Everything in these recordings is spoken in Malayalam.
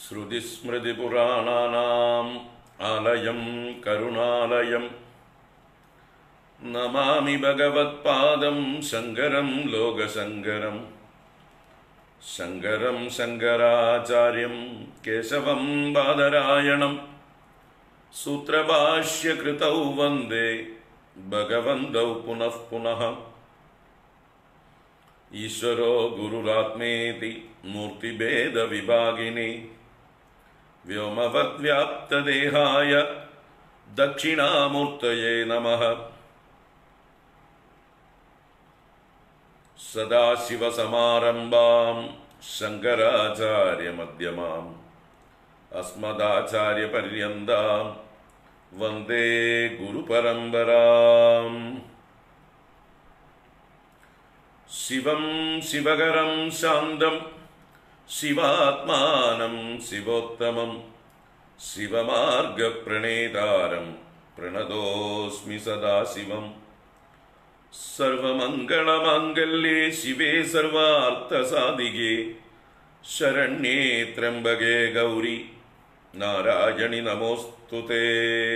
ശ്രുതിസ്മൃതിപുരാണാനാം ആലയം കരുണാലയം നമാമി ഭഗവത്പാദം ശങ്കരം ലോകശങ്കരം ശങ്കരം ശങ്കരാചാര്യം കേശവം ബാദരായണം സൂത്രഭാഷ്യകൃതൗ വന്ദേ ഭഗവന്തൗ പുനഃ പുനഃ ഈശ്വരോ ഗുരുരാത്മേതി മൂർത്തിഭേദവിഭാഗിനി വ്യോമവദ്വ്യാപ്തദേഹായ ദക്ഷിണാമൂർത്തയേ നമഃ സദാശിവസമാരംഭാം ശങ്കരാചാര്യമധ്യമാം അസ്മദാചാര്യപര്യന്താം വന്ദേ ഗുരുപരമ്പരാം ശിവം ശിവകരം ശാന്തം ശിവാത്മാനം ശിവോത്തമം ശിവമാർഗപ്രണേതാരം പ്രണതോസ്മി സദാശിവം സർവമംഗളമാംഗല്യേ ശിവേ സർവാർത്ഥസാധികേ ശരണ്യേ ത്രംബകേ ഗൗരി നാരായണി നമോസ്തുതേ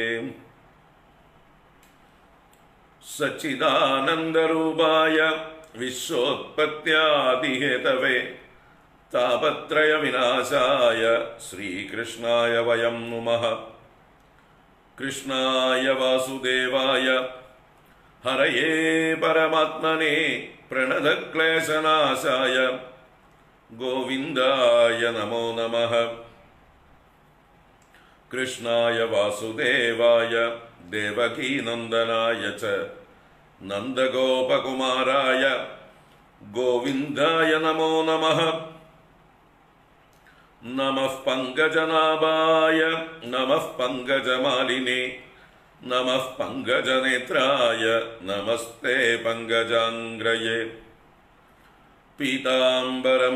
സച്ചിദാനന്ദരൂപായ വിശ്വോത്പത്യാദിഹേതവേ താപത്രയ വിനാശായ ശ്രീകൃഷ്ണായ വയം നുമഃ കൃഷ്ണായ വാസുദേവായ ഹരയേ പരമാത്മനെ പ്രണതക്ലേശനാശായ ഗോവിന്ദായ നമോ നമഃ കൃഷ്ണായ വാസുദേവായ ദേവകീനന്ദനായ ച നന്ദഗോപകുമാരായ ഗോവിന്ദായ നമോ നമഃ നമഃ പങ്കജനാഭായ നമഃ പങ്കജമാലിനെ നമഃ പങ്കജനേത്രായ നമസ്തേ പങ്കജാംഗ്രയേ പീതാംബരം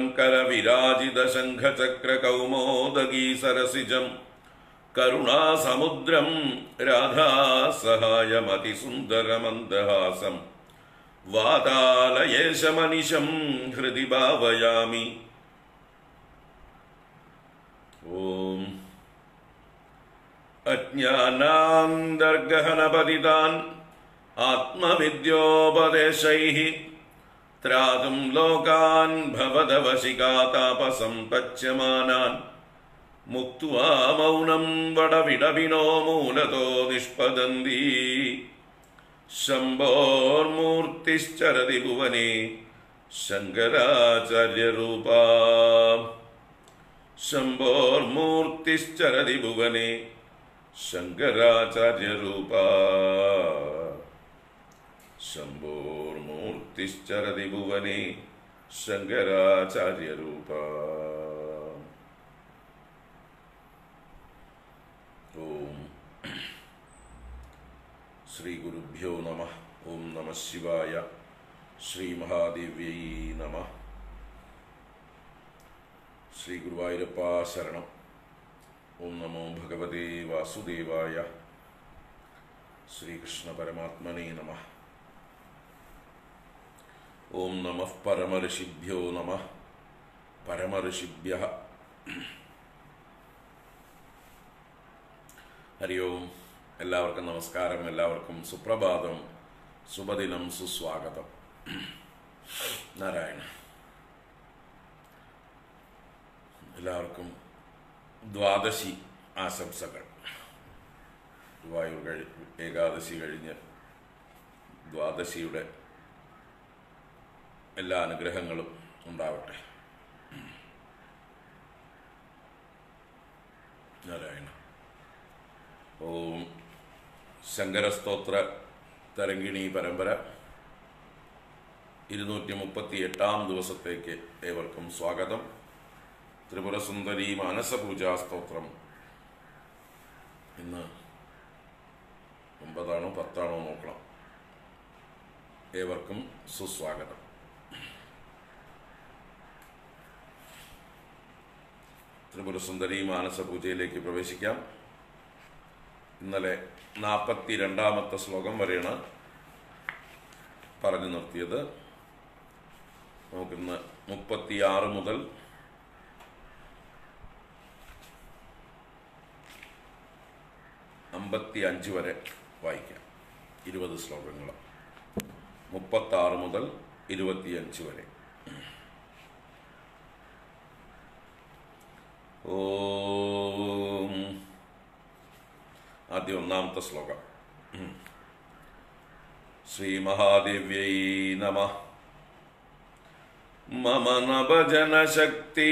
കരവിരാജിതശംഖചക്രകൗമോദഗീ സരസിജം കരുണാസമുദ്രം രാധാസഹായമതിസുന്ദരമന്ദഹാസം വാതാലയേശമനിശം ഹൃദി ഭാവയാമി ഓം അജ്ഞാനാന്തർഗഹനപതിതാൻ ആത്മവിദ്യോപദേശൈः ത്രാതും ലോകാൻ ഭവതവശികാതാപസമ്പച്യമാനാൻ മുക്ത്വാ മൗനം വടവിടവിനോ മൂലതോ നിഷ്പദന്തി ശംഭോർമൂർത്തിശ്ചരതി ഭുവനെ ശങ്കരാചാര്യരൂപാ ശംഭോർമൂർത്തിശ്ചരതി ഭുവനെ ശങ്കരാചാര്യരൂപാ ശംഭോർമൂർത്തിശ്ചരതി ഭുവനെ ശങ്കരാചാര്യരൂപാ ഓം ശ്രീ ഗുരുഭ്യോ നമ ഓം നമ ശിവായ ശ്രീ മഹാദേവ്യൈ നമ ശ്രീ ഗുരുവായൂരപ്പ ശരണം ഓം നമോ ഭഗവതേ വാസുദേവായ ശ്രീകൃഷ്ണ പരമാത്മനേ നമ ഓം നമ പരമഋഷിഭ്യോ നമ പരമഋഷിഭ്യ ഹരി ഓം എല്ലാവർക്കും നമസ്കാരം എല്ലാവർക്കും സുപ്രഭാതം ശുഭദിനം സുസ്വാഗതം നാരായണ എല്ലാവർക്കും ദ്വാദശി ആശംസകൾ ഗുരുവായൂർ കഴി ഏകാദശി കഴിഞ്ഞ് ദ്വാദശിയുടെ എല്ലാ അനുഗ്രഹങ്ങളും ഉണ്ടാവട്ടെ നാരായണ ഓം ശങ്കരസ്തോത്ര തരങ്കിണി പരമ്പര ഇരുന്നൂറ്റി മുപ്പത്തി എട്ടാം ദിവസത്തേക്ക് ഏവർക്കും സ്വാഗതം ത്രിപുരസുന്ദരി മാനസപൂജാ സ്തോത്രം ഇന്ന് ഒമ്പതാണോ പത്താണോ നോക്കണം ഏവർക്കും സുസ്വാഗതം ത്രിപുരസുന്ദരി മാനസപൂജയിലേക്ക് പ്രവേശിക്കാം ഇന്നലെ നാൽപ്പത്തി രണ്ടാമത്തെ ശ്ലോകം വരെയാണ് പറഞ്ഞു നിർത്തിയത് നമുക്കിന്ന് മുപ്പത്തിയാറ് മുതൽ അമ്പത്തി അഞ്ച് വരെ വായിക്കാം ഇരുപത് ശ്ലോകങ്ങൾ മുപ്പത്താറ് മുതൽ ഇരുപത്തിയഞ്ച് വരെ ഓം ആദ്യം ഒന്നാമത്തെ ശ്ലോകം ശ്രീമഹാദേവ്യൈ നമ മമ നഭജനശക്തി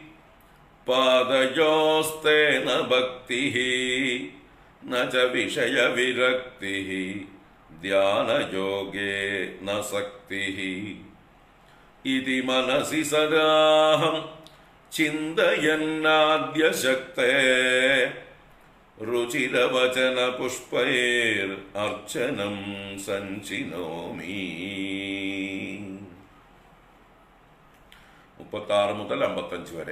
പാദയോസ്തേന ഭക്തി ന ച വിഷയവിരക്തി ധ്യാനയോഗേ ന ശക്തി ഇതി മനസി സദാഹം ചിന്തയന്നാദ്യശക്തേ രുചിരവചന പുഷ്പൈർ അർച്ചനം സഞ്ചിനോമി മുപ്പത്താറ് മുതൽ അമ്പത്തഞ്ച് വരെ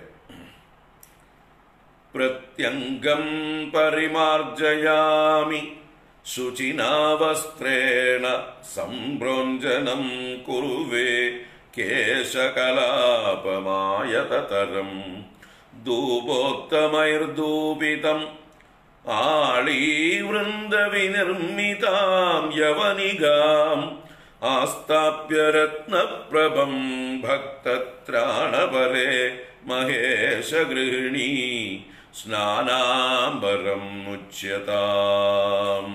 പ്രത്യംഗം പരിമാർജയാമി ശുചിനാവസ്ത്രേണ സംഭ്രോഞ്ജനം കുറുവേ കേശകലാപമായതരം ധൂപോത്തമൈർധൂപിതം ആളീവൃന്ദവിനിർമ്മിതാം യവനികാം ആസ്ഥാപ്യ രത്നപ്രഭം ഭക്തത്രാണപരേ മഹേശഗൃഹിണീ സ്നാനാംബരം മുച്യതാം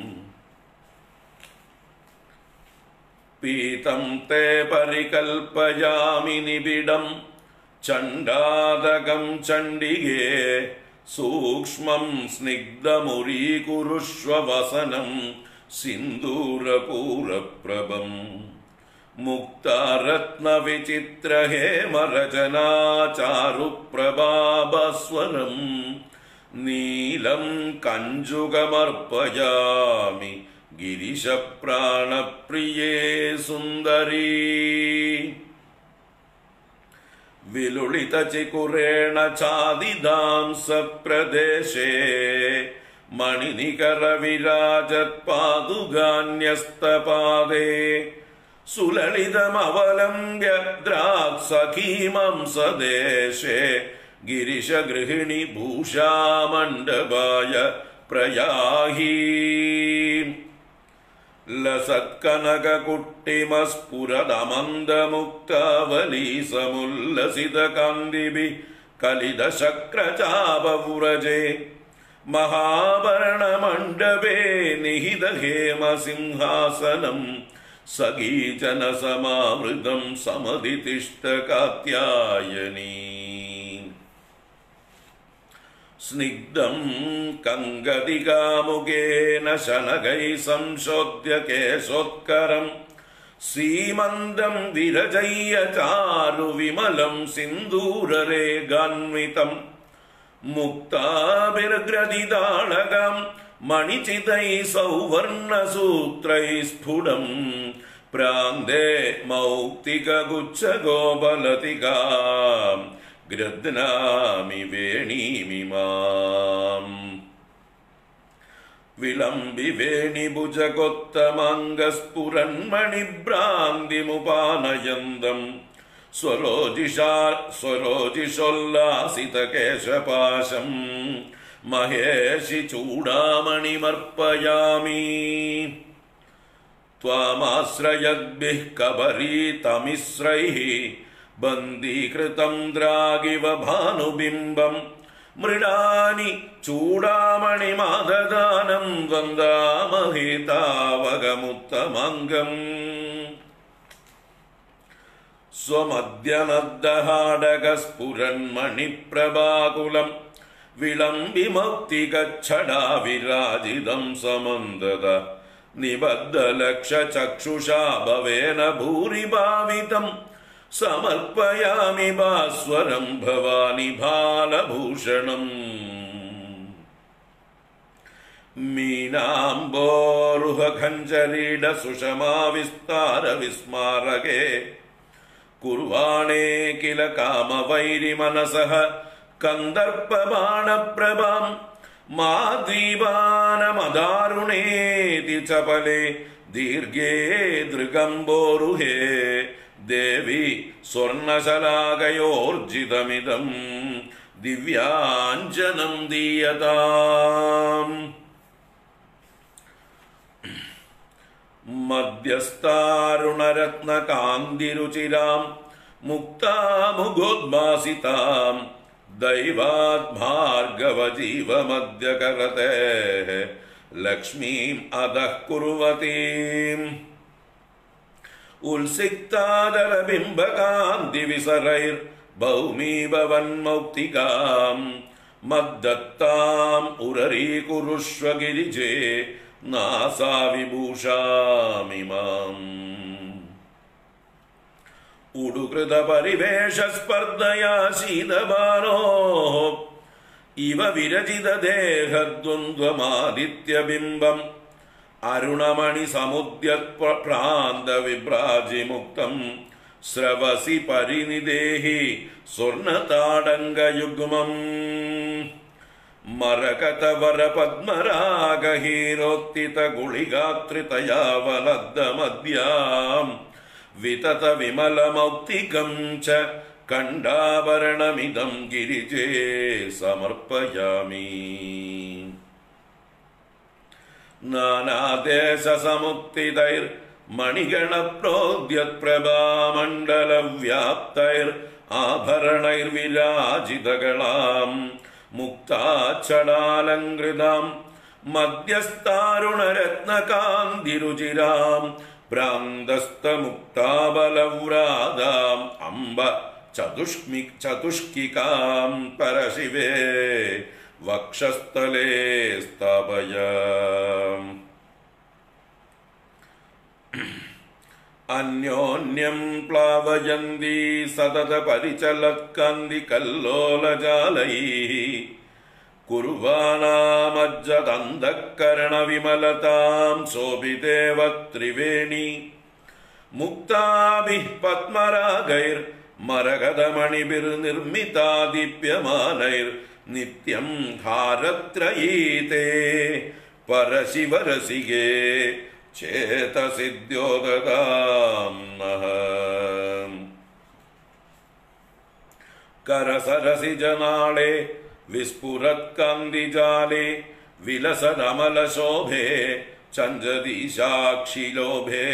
പീതം തേ പരികൽപ്പയാമി നിബിഡം ചണ്ഡാതകം ചണ്ഡികേ സൂക്ഷ്മം സ്നിഗ്ധമുരീകുരുഷ്വ വസനം സിന്ദൂരപൂരപ്രഭം മുക്താരത്നവിചിത്രഹേമരചനാചാരുപ്രഭാസ്വരം നീലം കഞ്ചുകമർപ്പയാമി ഗിരിശപ്രാണപ്രിയേ സുന്ദരീ വിലുളിതചികുരേണ ഛാദിതാം സപ്രദേശേ മണിനികരവിരാജത്പാദുഗാന്യസ്തപാദേ സുലളിതമവലംബ്യ ദ്രാക്സഖീമം സദേശേ ഗിരിശഗൃഹിണി ഭൂഷാമണ്ഡപായ പ്രയാഹീ ലസത്കനകകുട്ടിമസ്ഫുരദമന്ദമുക്താവലീസമുല്ലസിതകാന്തിഭി കലിതശക്രചാപവുരജേ മഹാഭരണമണ്ഡപേ നിഹിതഹേമസിംഹാസനം സഗീജനസമാവൃതം സമതിഷ്ഠകാത്യായനീ സ്നിഗ്ധം കങ്കതികാമുകേന ശനകൈ സംശോദ്യ കേശോത്കരം സീമന്തം വിരജയ്യ ചാരു വിമലം സിന്ദൂരരേഖാന്വിതം മുക്താഭിർഗ്രതിതാളകം മണിചിതൈ സൗവർണസൂത്രൈ സ്ഫുടം പ്രാന്തേ മൗക്തികഗുച്ഛഗോപലതികാം ഗൃദ്നാമി വേണീമിമാം വിളംബി വേണിഭുജഗോത്തമംഗസ്ഫുരന്മണിഭ്രാന്തിമുപാനയന്തം സ്വരോജിഷാ സ്വരോജിഷോല്ലാസിതകേശപാശം മഹേഷി ചൂടാമണിമർപ്പയാമി त्वामाश्रयद्भिः कबरीतमिश्रैः बन्दीकृतं द्रागिव भानुबिम्बम् मृडानि चूडामणिमाददानं वन्दामहे तावगमुत्तमङ्गम् स्वमद्यनद्दहाडगस्फुरन्मणिप्रभाकुलम् विलम्बिमौक्तिगच्छडा विराजितं समन्दद निबद्धलक्षचक्षुषा भवेन भूरिभावितम् समर्पयामि भास्वरं भवानि भालभूषणम् मीनाम्बोरुहखञ्जरीड सुषमाविस्तारविस्मारके कुर्वाणे किल कामवैरिमनसः कन्दर्पबाणप्रभाम् माद्रीवानमदारुणेति चपले दीर्घे दृगम्बोरुहे देवि स्वर्णशलाकयोर्जितमिदम् दिव्याञ्जनं दीयताम् മധ്യസ്ഥാരുണരത്നകാന്തിരുചിരാം മുക്താമുഖോദ്ഭാസിതാം ദൈവാത് ഭാർഗവജീവമദ്യകരത്തെ ലക്ഷ്മീം അധഃ കുറുവതീം ഉത്സിക്താദരബിംബകാന്തിവിസരൈർ ഭൗമീഭവന്മൗക്തികാം മദ്ദത്താം ഉരരീകുരുഷ്വ ഗിരിജേ നാസാവിഭൂഷാമിമാം ഉടുകൃതപരിവേഷസ്പർദ്ധയാ ശീതബാനോ ഇവ വിരചിതദേഹദ്വന്ദ്വമാദിത്യബിംബം അരുണമണി സമുദ്യപ്രാന്തവിഭ്രാജിമുക്തം സ്രവസി പരിനിദേഹി സ്വർണതാടങ്കയുഗ്മം മരകതവര പത്മരാഗഹീരോത്തിത ഗുളികാത്രിതയാവലദ്ദമദ്യാം വിതത വിമലമൗക്തികം ച കണ്ഠാഭരണമിദം ഗിരിജേ സമർപ്പയാമി നാനാദേശസമുക്തിതൈർ മണിഗണപ്രോദ്യത്പ്രഭാമണ്ഡലവ്യാപ്തൈർ ആഭരണൈർവിരാജിതകളാം മുക്താച്ചടാലങ്കൃതാം മധ്യസ്ഥാരുണരത്നകാന്തിരുചിരാം ഭ്രാന്തസ്തമുക്താബലവ്രാതാം അംബ ചതുഷ്മി ചതുഷ്കികാം പരശിവേ വക്ഷസ്ഥലേ സ്ഥാപയ അന്യോന്യം പ്ലാവയന്തി സതത പരിചലത്കന്തി കല്ലോലജാലൈ കുർവാണാമജ്ജതന്തക്കരണവിമലതാം ശോഭിതേവ ത്രിവേണി മുക്താഭിः പത്മരാഗൈർ മരകതമണിഭിർനിർമ്മിതാദിപ്യമാനൈർ നിത്യം ഹാരത്രയീതേ പരശിവരസികേ ചേതസിദ്യോദതാം നഃ കരസരസിജനാളെ വിസ്ഫുരത്കന്ദിജാലെ വിലസദമലശോഭേ ചഞ്ചദീശാക്ഷിലോഭേ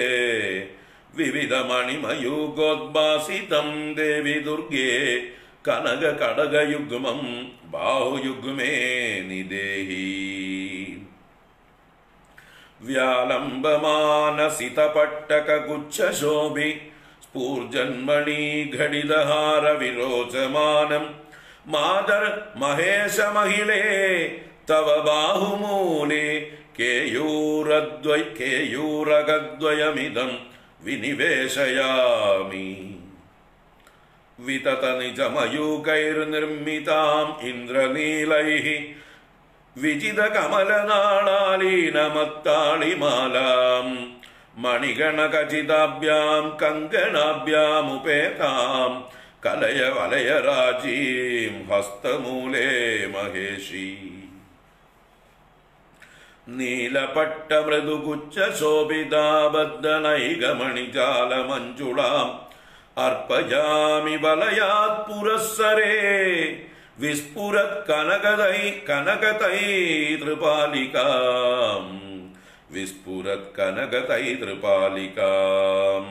വിവിധമണിമയൂഗോദ്ഭാസിതം ദേവി ദുർഗേ കനകകടകയുഗ്മം ബാഹുയുഗ്മേ നിദേഹി വ്യാലംബമാനസിതപട്ടകഗുച്ഛശോഭി സ്ഫൂർജന്മണി ഘടിതഹാര വിരോചമാനം മാതർ മഹേശമഹിളേ തവ ബാഹുമൂലേ കേയൂരദ്വൈ കേയൂരകദ്വയമിദം വിനിവേശയാമി വിതത നിജമയൂകൈർനിർമ്മിതാം ഇന്ദ്രനീലൈः വിജിതകമലനാളാലീനമത്താളിമാലാം മണിഗണകചിതാഭ്യാം കങ്കണാഭ്യാമുപേതാം കലയ വലയരാജീം ഹസ്തമൂലേ മഹേഷി നീലപട്ട മൃദുകുച്ച ശോഭിതാബദ്ധനൈകമണിജാലമഞ്ജുളാം അർപ്പയാമി വലയാത് പുരസ്സരേ വിസ്ഫുരത് കനകതൈ കനകതൈ തൃപാലികാം വിസ്ഫുരത് കനകതൈ തൃപാലികാം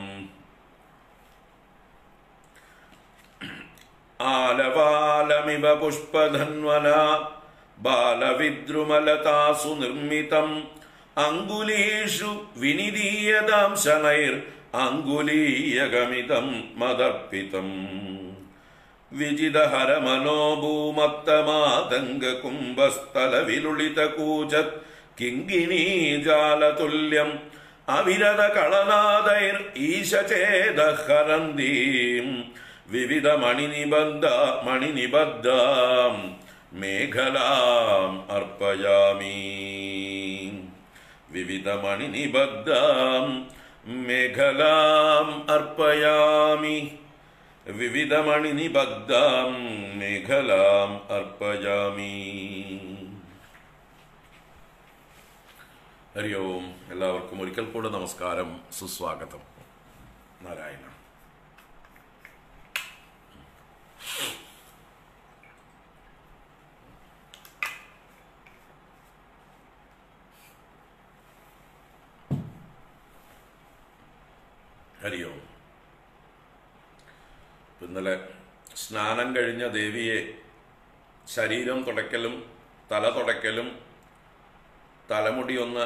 ആലവാലമിവ പുഷ്പധന്വന ബാലവിദ്രുമലതാസു നിർമ്മിതം അങ്കുലീഷു വിനിദീയതാം ശനൈർ അങ്കുലീയകമിതം മദർപ്പിതം വിജിതഹരമനോഭൂമത്തമാതംഗകുംഭസ്ഥലവിലുളിതകൂജത് കിങ്കിണീജാലതുല്യം അവിരത കളനാദൈർ ഈശചേദഹരന്തീം വിവിധ മണിനിബദ്ധ മണിനിബദ്ധാം മേഖലാം അർപ്പയാമി വിവിധ മണിനിബദ്ധാം മേഖലാം അർപ്പയാമി വിവിധ മണിനിബദ്ധാം മേഖലാം അർപ്പയാമി ഹരി ഓം എല്ലാവർക്കും ഒരിക്കൽ കൂടെ നമസ്കാരം സുസ്വാഗതം നാരായണ ഇന്നലെ സ്നാനം കഴിഞ്ഞ ദേവിയെ ശരീരം തുടയ്ക്കലും തല തുടയ്ക്കലും തലമുടി ഒന്ന്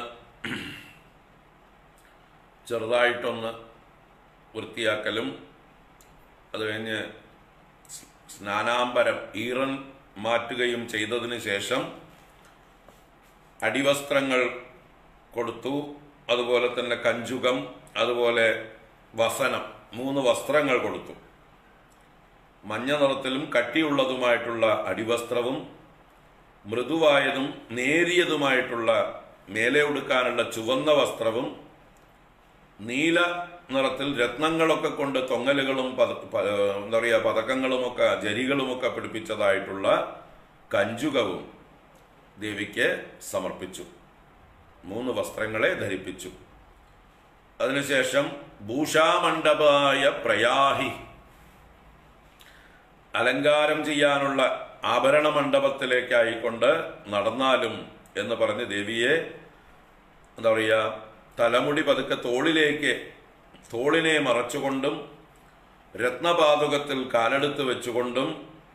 ചെറുതായിട്ടൊന്ന് വൃത്തിയാക്കലും അത് കഴിഞ്ഞ് സ് സ്നാനാംബരം ഈറൻ മാറ്റുകയും ചെയ്തതിന് ശേഷം അടിവസ്ത്രങ്ങൾ കൊടുത്തു അതുപോലെ തന്നെ കഞ്ചുകം അതുപോലെ വസനം മൂന്ന് വസ്ത്രങ്ങൾ കൊടുത്തു മഞ്ഞ നിറത്തിലും കട്ടിയുള്ളതുമായിട്ടുള്ള അടിവസ്ത്രവും മൃദുവായതും നേരിയതുമായിട്ടുള്ള മേലെ ഉടുക്കാനുള്ള ചുവന്ന വസ്ത്രവും നീല നിറത്തിൽ രത്നങ്ങളൊക്കെ കൊണ്ട് തൊങ്ങലുകളും പത പ- എന്താ പറയുക പതക്കങ്ങളുമൊക്കെ ജരികളുമൊക്കെ പിടിപ്പിച്ചതായിട്ടുള്ള കഞ്ചുകവും ദേവിക്ക് സമർപ്പിച്ചു മൂന്ന് വസ്ത്രങ്ങളെ ധരിപ്പിച്ചു അതിനുശേഷം ഭൂഷാമണ്ഡപായ പ്രയാഹി അലങ്കാരം ചെയ്യാനുള്ള ആഭരണ മണ്ഡപത്തിലേക്കായിക്കൊണ്ട് നടന്നാലും എന്ന് പറഞ്ഞ് ദേവിയെ എന്താ പറയുക തലമുടി പതുക്കെ തോളിലേക്ക് തോളിനെ മറച്ചുകൊണ്ടും രത്നപാതുകത്തിൽ കാലെടുത്ത് വെച്ചുകൊണ്ടും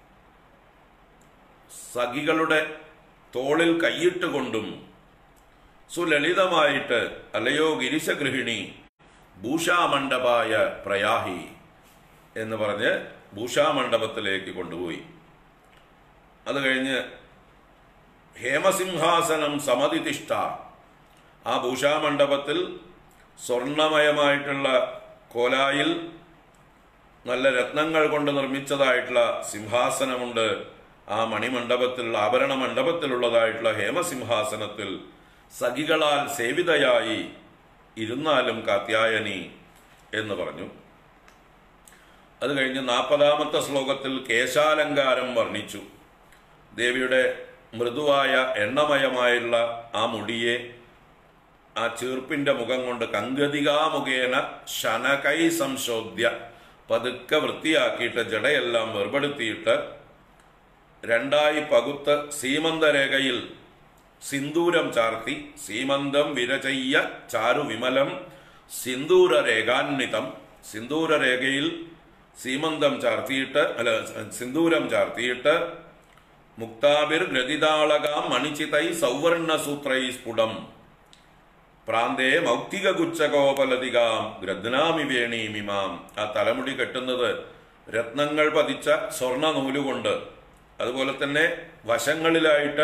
സഖികളുടെ തോളിൽ കൈയിട്ടുകൊണ്ടും സുലളിതമായിട്ട് അല്ലയോ ഗിരിശഗൃഹിണി ഭൂഷാമണ്ഡപായ പ്രയാഹി എന്ന് പറഞ്ഞ് ഭൂഷാമണ്ഡപത്തിലേക്ക് കൊണ്ടുപോയി അത് കഴിഞ്ഞ് ഹേമസിംഹാസനം സമതിതിഷ്ഠ ആ ഭൂഷാമണ്ഡപത്തിൽ സ്വർണമയമായിട്ടുള്ള കോലായിൽ നല്ല രത്നങ്ങൾ കൊണ്ട് നിർമ്മിച്ചതായിട്ടുള്ള സിംഹാസനമുണ്ട് ആ മണിമണ്ഡപത്തിൽ ആഭരണ മണ്ഡപത്തിലുള്ളതായിട്ടുള്ള ഹേമസിംഹാസനത്തിൽ സഖികളാൽ സേവിതയായി ഇരുന്നാലും കാത്യായനി എന്ന് പറഞ്ഞു അത് കഴിഞ്ഞ് നാൽപ്പതാമത്തെ ശ്ലോകത്തിൽ കേശാലങ്കാരം വർണ്ണിച്ചു ദേവിയുടെ മൃദുവായ എണ്ണമയമായുള്ള ആ മുടിയെ ആ ചീർപ്പിന്റെ മുഖം കൊണ്ട് കങ്കതികാമുഖേന ശനകൈ സംശോധ്യ പതുക്കെ വൃത്തിയാക്കിയിട്ട് ജടയെല്ലാം വേർപെടുത്തിയിട്ട് രണ്ടായി പകുത്ത് സീമന്തരേഖയിൽ സിന്ദൂരം ചാർത്തി സീമന്തം വിരചയ്യ ചാരു വിമലം സിന്ദൂരരേഖാന്വിതം സിന്ദൂരരേഖയിൽ സീമന്തം ചാർത്തിയിട്ട് അല്ല സിന്ദൂരം ചാർത്തിയിട്ട് മുക്താബിർ ഗ്രതിതാളകാം മണിചിതൈ സൗവർണ സൂത്രൈ സ്ഫുടം പ്രാന്തേ മൗക്തിക ഗുച്ഛകോപലതികാം ഗ്രദ്നാമി വേണീമിമാം ആ തലമുടി കെട്ടുന്നത് രത്നങ്ങൾ പതിച്ച സ്വർണ്ണ നൂലുകൊണ്ട് അതുപോലെ തന്നെ വശങ്ങളിലായിട്ട്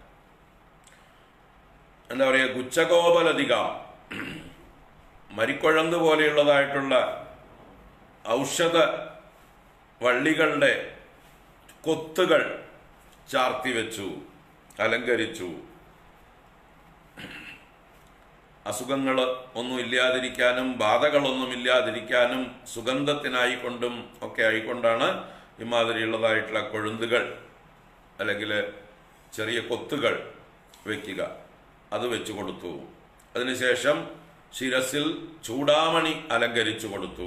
എന്താ പറയുക ഗുച്ഛകോപലതിക മരിക്കുഴന്ത് പോലെയുള്ളതായിട്ടുള്ള ഔഷധ വള്ളികളുടെ കൊത്തുകൾ ചാർത്തി വെച്ചു അലങ്കരിച്ചു അസുഖങ്ങൾ ഒന്നും ഇല്ലാതിരിക്കാനും ബാധകളൊന്നും ഇല്ലാതിരിക്കാനും സുഗന്ധത്തിനായിക്കൊണ്ടും ഒക്കെ ആയിക്കൊണ്ടാണ് ഇമാതിരിയുള്ളതായിട്ടുള്ള കൊഴുന്തുകൾ അല്ലെങ്കിൽ ചെറിയ കൊത്തുകൾ വയ്ക്കുക അത് വെച്ചു കൊടുത്തു അതിനുശേഷം ശിരസിൽ ചൂടാമണി അലങ്കരിച്ചു കൊടുത്തു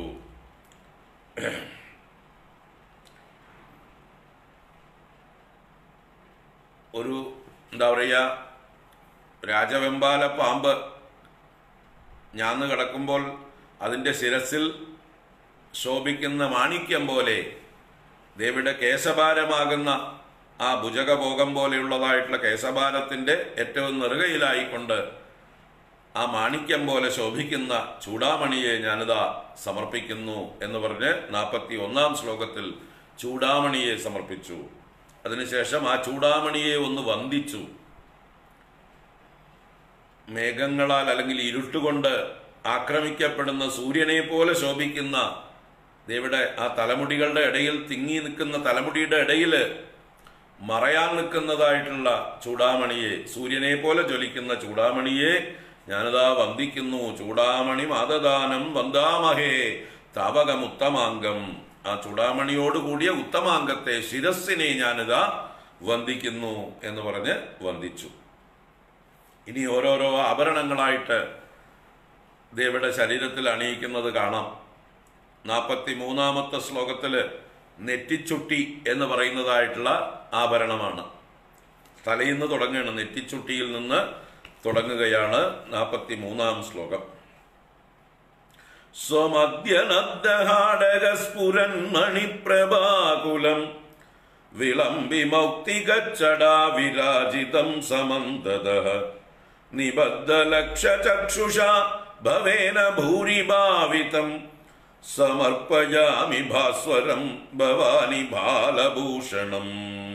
ഒരു എന്താ പറയുക രാജവെമ്പാല പാമ്പ് ഞാന്ന് കിടക്കുമ്പോൾ അതിൻ്റെ ശിരസിൽ ശോഭിക്കുന്ന മാണിക്യം പോലെ ദേവിയുടെ കേശഭാരമാകുന്ന ആ ഭുജകഭോഗം പോലെയുള്ളതായിട്ടുള്ള കേശഭാരത്തിന്റെ ഏറ്റവും നെറുകയിലായിക്കൊണ്ട് ആ മാണിക്യം പോലെ ശോഭിക്കുന്ന ചൂടാമണിയെ ഞാനിതാ സമർപ്പിക്കുന്നു എന്ന് പറഞ്ഞ് നാൽപ്പത്തി ഒന്നാം ശ്ലോകത്തിൽ ചൂടാമണിയെ സമർപ്പിച്ചു അതിനുശേഷം ആ ചൂടാമണിയെ ഒന്ന് വന്ദിച്ചു മേഘങ്ങളാൽ അല്ലെങ്കിൽ ഇരുട്ടുകൊണ്ട് ആക്രമിക്കപ്പെടുന്ന സൂര്യനെ പോലെ ശോഭിക്കുന്ന ദേവിടെ ആ തലമുടികളുടെ ഇടയിൽ തിങ്ങി നിൽക്കുന്ന തലമുടിയുടെ ഇടയിൽ മറയാൻ നിൽക്കുന്നതായിട്ടുള്ള ചൂടാമണിയെ സൂര്യനെ പോലെ ജ്വലിക്കുന്ന ചൂടാമണിയെ ഞാനിതാ വന്ദിക്കുന്നു ചൂടാമണി മാതദാനം വന്ദാമഹേ താവകമുത്തമാംഗം ആ ചൂടാമണിയോട് കൂടിയ ഉത്തമാംഗത്തെ ശിരസ്സിനെ ഞാനിതാ വന്ദിക്കുന്നു എന്ന് പറഞ്ഞ് വന്ദിച്ചു ഇനി ഓരോരോ ആഭരണങ്ങളായിട്ട് ദേവിയുടെ ശരീരത്തിൽ അണിയിക്കുന്നത് കാണാം നാൽപ്പത്തി മൂന്നാമത്തെ ശ്ലോകത്തില് നെറ്റിച്ചുട്ടി എന്ന് പറയുന്നതായിട്ടുള്ള ആഭരണമാണ് തലയിൽ നിന്ന് തുടങ്ങുകയാണ് നെറ്റിച്ചുട്ടിയിൽ നിന്ന് തുടങ്ങുകയാണ് നാൽപ്പത്തി മൂന്നാം ശ്ലോകം സ്വമദ്യനദ്ദഹാടകസ്ഫുരന്മണിപ്രഭാകുലം വിളംബി മൗക്തികച്ചടാ വിരാജിതം സമന്തത നിബദ്ധലക്ഷചക്ഷുഷാ ഭവേന ഭൂരിഭാവിതം സമർപ്പയാമി ഭാസ്വരം ഭവാനി ബാലഭൂഷണം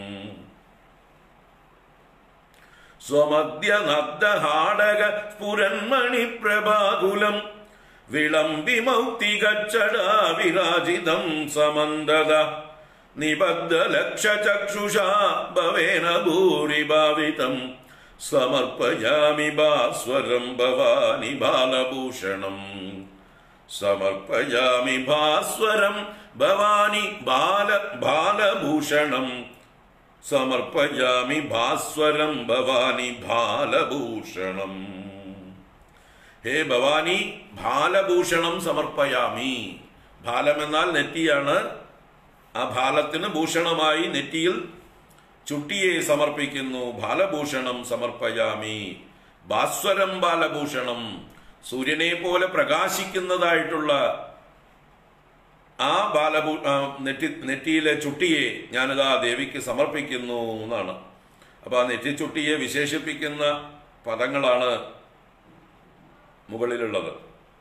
സ്വമദ്യനദ്ദഹാടക സ്ഫുരന്മണിപ്രഭാകുലം വിളംബി മൗക്തികച്ചടാ വിരാജിതം സമന്തത നിബദ്ധലക്ഷചക്ഷുഷാ ഭവേന ഭൂരിഭാവിതം സമർപ്പയാമി ഭാസ്വരം ഭവാനി ബാലഭൂഷണം സമർപ്പയാമി ഭാസ്വരം ഭവാനി ബാല ബാലഭൂഷണം സമർപ്പയാമി ഭാസ്വരം ഭവാനി ബാലഭൂഷണം ഹേ ഭവാനി ബാലഭൂഷണം സമർപ്പയാമി ബാലം എന്നാൽ നെറ്റിയാണ് ആ ബാലത്തിന് ഭൂഷണമായി നെറ്റിയിൽ ചുട്ടിയെ സമർപ്പിക്കുന്നു ബാലഭൂഷണം സമർപ്പയാമി ഭാസ്വരം ബാലഭൂഷണം സൂര്യനെ പോലെ പ്രകാശിക്കുന്നതായിട്ടുള്ള ആ ബാലഭൂ ആ നെറ്റി നെറ്റിയിലെ ചുട്ടിയെ ഞാനിതാ ദേവിക്ക് സമർപ്പിക്കുന്നു എന്നാണ് അപ്പൊ ആ നെറ്റിച്ചുട്ടിയെ വിശേഷിപ്പിക്കുന്ന പദങ്ങളാണ് മുകളിലുള്ളത്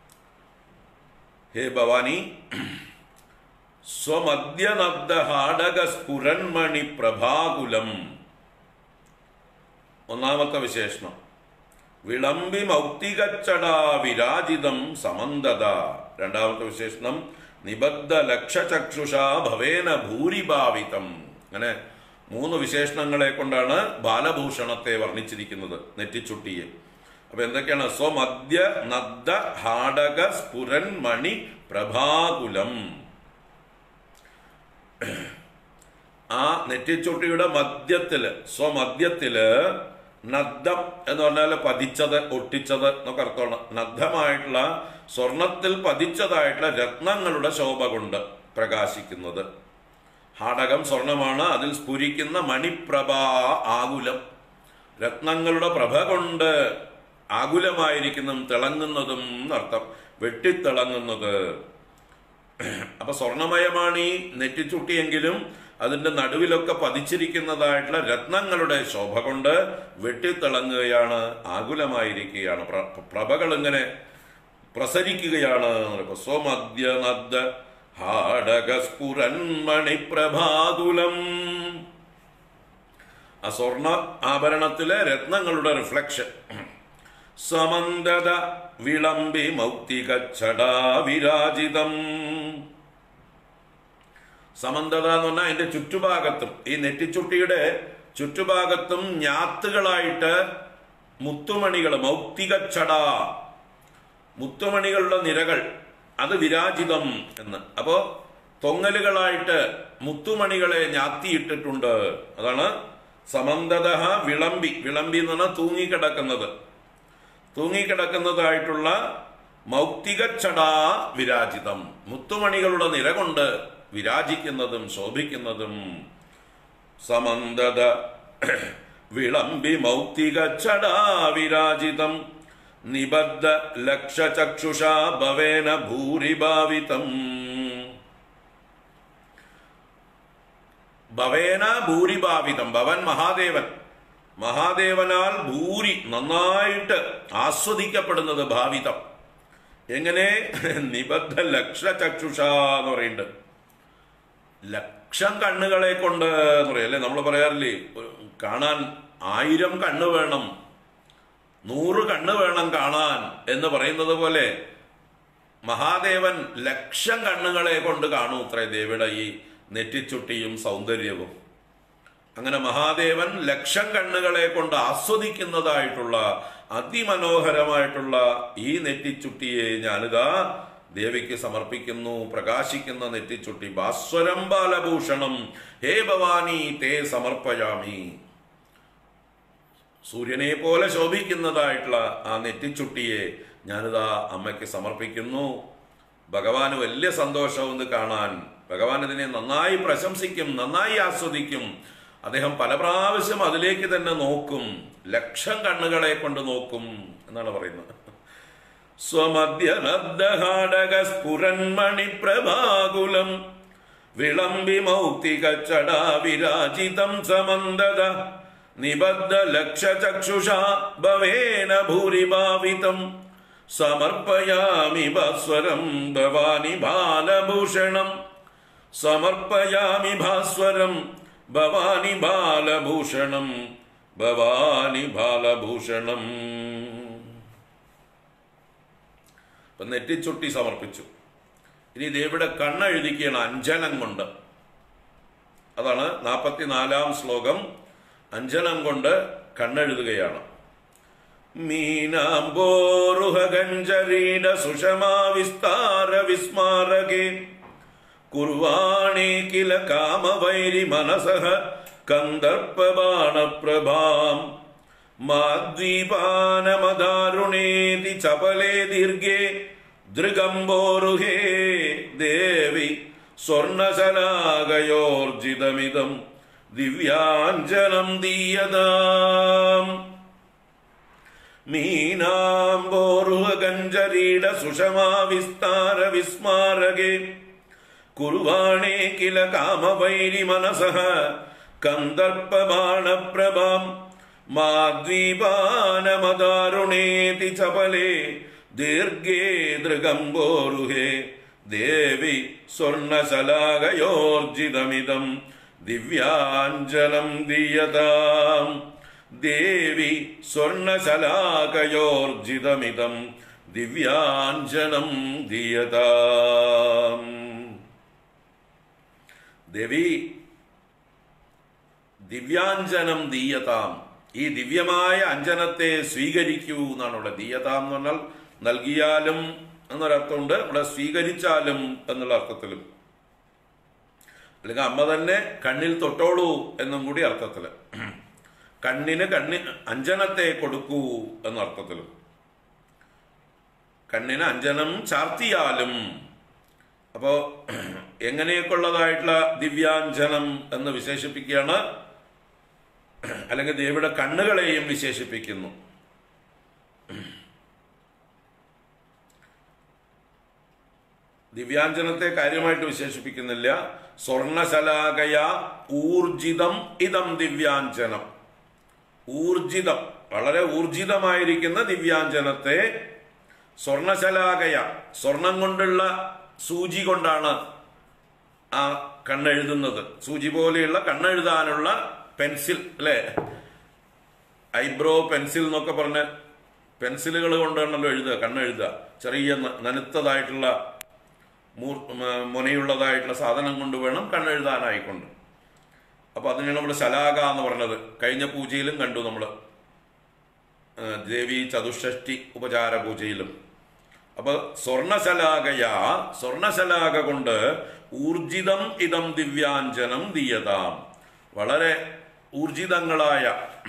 ഹേ ഭവാനി സ്വമദ്യനബ്ദഹാടക സ്ഫുരന്മണി പ്രഭാകുലം ഒന്നാമത്തെ വിശേഷണം വിളംബി മൗക്തികച്ചടാ വിരാജിതം സമന്തത രണ്ടാമത്തെ വിശേഷണം നിബദ്ധ ലക്ഷചക്ഷുഷാ ഭവേന ഭൂരിഭാവിതം അങ്ങനെ മൂന്ന് വിശേഷണങ്ങളെ കൊണ്ടാണ് ബാലഭൂഷണത്തെ വർണ്ണിച്ചിരിക്കുന്നത് നെറ്റിച്ചുട്ടിയെ അപ്പൊ എന്തൊക്കെയാണ് സ്വമദ്യ നദ്ദ ഹാടക സ്ഫുരൻ മണി പ്രഭാകുലം ആ നെറ്റിച്ചുട്ടിയുടെ മധ്യത്തില് സ്വമധ്യത്തില് നദ്ദം എന്ന് പറഞ്ഞാൽ പതിച്ചത് ഒട്ടിച്ചത് എന്നൊക്കെ അർത്ഥമാണ് നഗ്ധമായിട്ടുള്ള സ്വർണത്തിൽ പതിച്ചതായിട്ടുള്ള രത്നങ്ങളുടെ ശോഭ കൊണ്ട് പ്രകാശിക്കുന്നത് ഹാടകം സ്വർണമാണ് അതിൽ സ്ഫുരിക്കുന്ന മണിപ്രഭ ആകുലം രത്നങ്ങളുടെ പ്രഭ കൊണ്ട് ആകുലമായിരിക്കുന്നതും തിളങ്ങുന്നതും എന്നർത്ഥം വെട്ടിത്തിളങ്ങുന്നത് അപ്പൊ സ്വർണമയമാണ് ഈ നെറ്റിച്ചുട്ടിയെങ്കിലും അതിന്റെ നടുവിലൊക്കെ പതിച്ചിരിക്കുന്നതായിട്ടുള്ള രത്നങ്ങളുടെ ശോഭ കൊണ്ട് വെട്ടിത്തിളങ്ങുകയാണ് ആകുലമായിരിക്കുകയാണ് പ്ര- പ്രഭകൾ ഇങ്ങനെ പ്രസരിക്കുകയാണ് സ്വമദ്യ നദ്ദ ഹാടകസ്ഫുരന്മണിപ്രഭാകുലം ആ സ്വർണ ആഭരണത്തിലെ രത്നങ്ങളുടെ റിഫ്ലക്ഷൻ സമന്തത വിളംബി മൗക്തികച്ചടാ വിരാജിതം സമന്തത എന്ന് പറഞ്ഞാൽ അതിന്റെ ചുറ്റുഭാഗത്തും ഈ നെറ്റിച്ചുട്ടിയുടെ ചുറ്റുഭാഗത്തും ഞാത്തുകളായിട്ട് മുത്തുമണികൾ മൗക്തികച്ചട മുത്തുമണികളുടെ നിരകൾ അത് വിരാജിതം എന്ന് അപ്പോ തൊങ്ങലുകളായിട്ട് മുത്തുമണികളെ ഞാത്തിയിട്ടിട്ടുണ്ട് അതാണ് സമന്തത വിളമ്പി വിളമ്പി എന്ന് പറഞ്ഞാൽ തൂങ്ങിക്കിടക്കുന്നത് തൂങ്ങിക്കിടക്കുന്നതായിട്ടുള്ള മൗക്തികച്ചടാ വിരാജിതം മുത്തുമണികളുടെ നിര കൊണ്ട് വിരാജിക്കുന്നതും ശോഭിക്കുന്നതും സമന്തത വിളമ്പി മൗക്തികച്ചടാ വിരാജിതം നിബദ്ധ ലക്ഷചക്ഷുഷാ ഭവേന ഭൂരിഭാവിതം ഭവേന ഭൂരിഭാവിതം ഭവൻ മഹാദേവൻ മഹാദേവനാൽ ഭൂരി നന്നായിട്ട് ആസ്വദിക്കപ്പെടുന്നത് ഭാവിതം എങ്ങനെ നിബദ്ധ ലക്ഷചക്ഷുഷ എന്ന് പറയുന്നുണ്ട് ലക്ഷം കണ്ണുകളെ കൊണ്ട് എന്ന് പറയും അല്ലെ നമ്മൾ പറയാറില്ലേ ഒരു കാണാൻ ആയിരം കണ്ണ് വേണം നൂറ് കണ്ണ് വേണം കാണാൻ എന്ന് പറയുന്നത് പോലെ മഹാദേവൻ ലക്ഷം കണ്ണുകളെ കൊണ്ട് കാണൂ അത്രേ ദേവിയുടെ ഈ നെറ്റിച്ചുട്ടിയും സൗന്ദര്യവും അങ്ങനെ മഹാദേവൻ ലക്ഷം കണ്ണുകളെ കൊണ്ട് ആസ്വദിക്കുന്നതായിട്ടുള്ള അതിമനോഹരമായിട്ടുള്ള ഈ നെറ്റിച്ചുട്ടിയെ ഞാനിതാ ദേവിക്ക് സമർപ്പിക്കുന്നു പ്രകാശിക്കുന്ന നെറ്റിച്ചുട്ടി ഭാസ്വരം ബാലഭൂഷണം ഹേ ഭവാനി തേ സമർപ്പയാമി സൂര്യനെ പോലെ ശോഭിക്കുന്നതായിട്ടുള്ള ആ നെറ്റിച്ചുട്ടിയെ ഞാനിതാ അമ്മയ്ക്ക് സമർപ്പിക്കുന്നു ഭഗവാന് വലിയ സന്തോഷവും ഇത് കാണാൻ ഭഗവാൻ ഇതിനെ നന്നായി പ്രശംസിക്കും നന്നായി ആസ്വദിക്കും അദ്ദേഹം പല പ്രാവശ്യം അതിലേക്ക് തന്നെ നോക്കും ലക്ഷം കണ്ണുകളെ കൊണ്ട് നോക്കും എന്നാണ് പറയുന്നത് സ്വമദ്യനബ്ദഹാടകസ്ഫുരന്മണിപ്രഭാകുലം വിളംബി മൗക്തികച്ചടാ വിരാജിതം സമന്തത നിബദ്ധ ലക്ഷചക്ഷുഷാ ഭവേന ഭൂരിഭാവിതം സമർപ്പയാമി ഭാസ്വരം ഭവാനി ബാലഭൂഷണം സമർപ്പയാമി ഭാസ്വരം ഭവാനി ബാലഭൂഷണം ഭവാനി ബാലഭൂഷണം അപ്പൊ നെറ്റിച്ചുട്ടി സമർപ്പിച്ചു ഇനി ദേവിയുടെ കണ്ണെഴുതിക്കുകയാണ് അഞ്ജനം കൊണ്ട് അതാണ് നാൽപ്പത്തിനാലാം ശ്ലോകം അഞ്ജനം കൊണ്ട് കണ്ണെഴുതുകയാണ് മീനാംബോരുഹഗഞ്ജരീട സുഷമാ വിസ്താര വിസ്മാരകേ കുർവാണേ കില കാമവൈരി മനസഃ കന്ദർപ്പബാണപ്രഭാം മാദ്വീപാനമദാരുണേതി ചപലേ ദീർഘേ ദൃഗംബോരുഹേ ദേവി സ്വർണശലാകയോർജിതമിതം ദിവ്യാഞ്ജനം ദീയതാം മീനാംബോരുഹഗഞ്ജരീട സുഷമാ വിസ്താര വിസ്മാരകേ കുർവാണേ കില കാമവൈരി മനസഃ കന്ദർപ്പബാണപ്രഭാം മാദ്വീപാനമദാരുണേതി ചപലേ ദീർഘേ ദൃഗംബോരുഹേ ദേവി സ്വർണശലാകയോർജിതമിതം ദിവ്യാഞ്ജനം ദീയതാം ദേവി സ്വർണശലാകയോർജിതമിതം ദിവ്യാഞ്ജനം ദീയതാം ദേവി ദിവ്യാഞ്ജനം ദീയതാം ഈ ദിവ്യമായ അഞ്ജനത്തെ സ്വീകരിക്കൂ എന്നാണ് ഇവിടെ ദീയതാം എന്ന് പറഞ്ഞാൽ നൽകിയാലും എന്നൊരർത്ഥമുണ്ട് ഇവിടെ സ്വീകരിച്ചാലും എന്നുള്ള അർത്ഥത്തിലും അല്ലെങ്കിൽ അമ്മ തന്നെ കണ്ണിൽ തൊട്ടോളൂ എന്നും കൂടി അർത്ഥത്തില് കണ്ണിന് കണ്ണി അഞ്ജനത്തെ കൊടുക്കൂ എന്ന അർത്ഥത്തിലും കണ്ണിന് അഞ്ജനം ചാർത്തിയാലും അപ്പോ എങ്ങനെയൊക്കെ ഉള്ളതായിട്ടുള്ള ദിവ്യാഞ്ജനം എന്ന് വിശേഷിപ്പിക്കുകയാണ് അല്ലെങ്കിൽ ദേവിയുടെ കണ്ണുകളെയും വിശേഷിപ്പിക്കുന്നു ദിവ്യാഞ്ജനത്തെ കാര്യമായിട്ട് വിശേഷിപ്പിക്കുന്നില്ല സ്വർണശലാകയ ഊർജിതം ഇതം ദിവ്യാഞ്ജനം ഊർജിതം വളരെ ഊർജിതമായിരിക്കുന്ന ദിവ്യാഞ്ജനത്തെ സ്വർണശലാകയ സ്വർണം കൊണ്ടുള്ള സൂചി കൊണ്ടാണ് ആ കണ്ണെഴുതുന്നത് സൂചി പോലെയുള്ള കണ്ണെഴുതാനുള്ള പെൻസിൽ അല്ലെ ഐബ്രോ പെൻസിൽ എന്നൊക്കെ പറഞ്ഞ് പെൻസിലുകൾ കൊണ്ടാണല്ലോ എഴുതുക കണ്ണെഴുതുക ചെറിയ ന- നനുത്തതായിട്ടുള്ള മൂർ- മ- മുനയുള്ളതായിട്ടുള്ള സാധനം കൊണ്ട് വേണം കണ്ണെഴുതാനായിക്കൊണ്ട് അപ്പൊ അതിനാണ് നമ്മൾ ശലാക എന്ന് പറഞ്ഞത് കഴിഞ്ഞ പൂജയിലും കണ്ടു നമ്മൾ ദേവി ചതുഷ്ഷഷ്ടി ഉപചാര പൂജയിലും അപ്പൊ സ്വർണശലാകയ സ്വർണശലാക കൊണ്ട് ഊർജിതം ഇതം ദിവ്യാഞ്ജനം ദീയതാം വളരെ ഊർജിതങ്ങളായ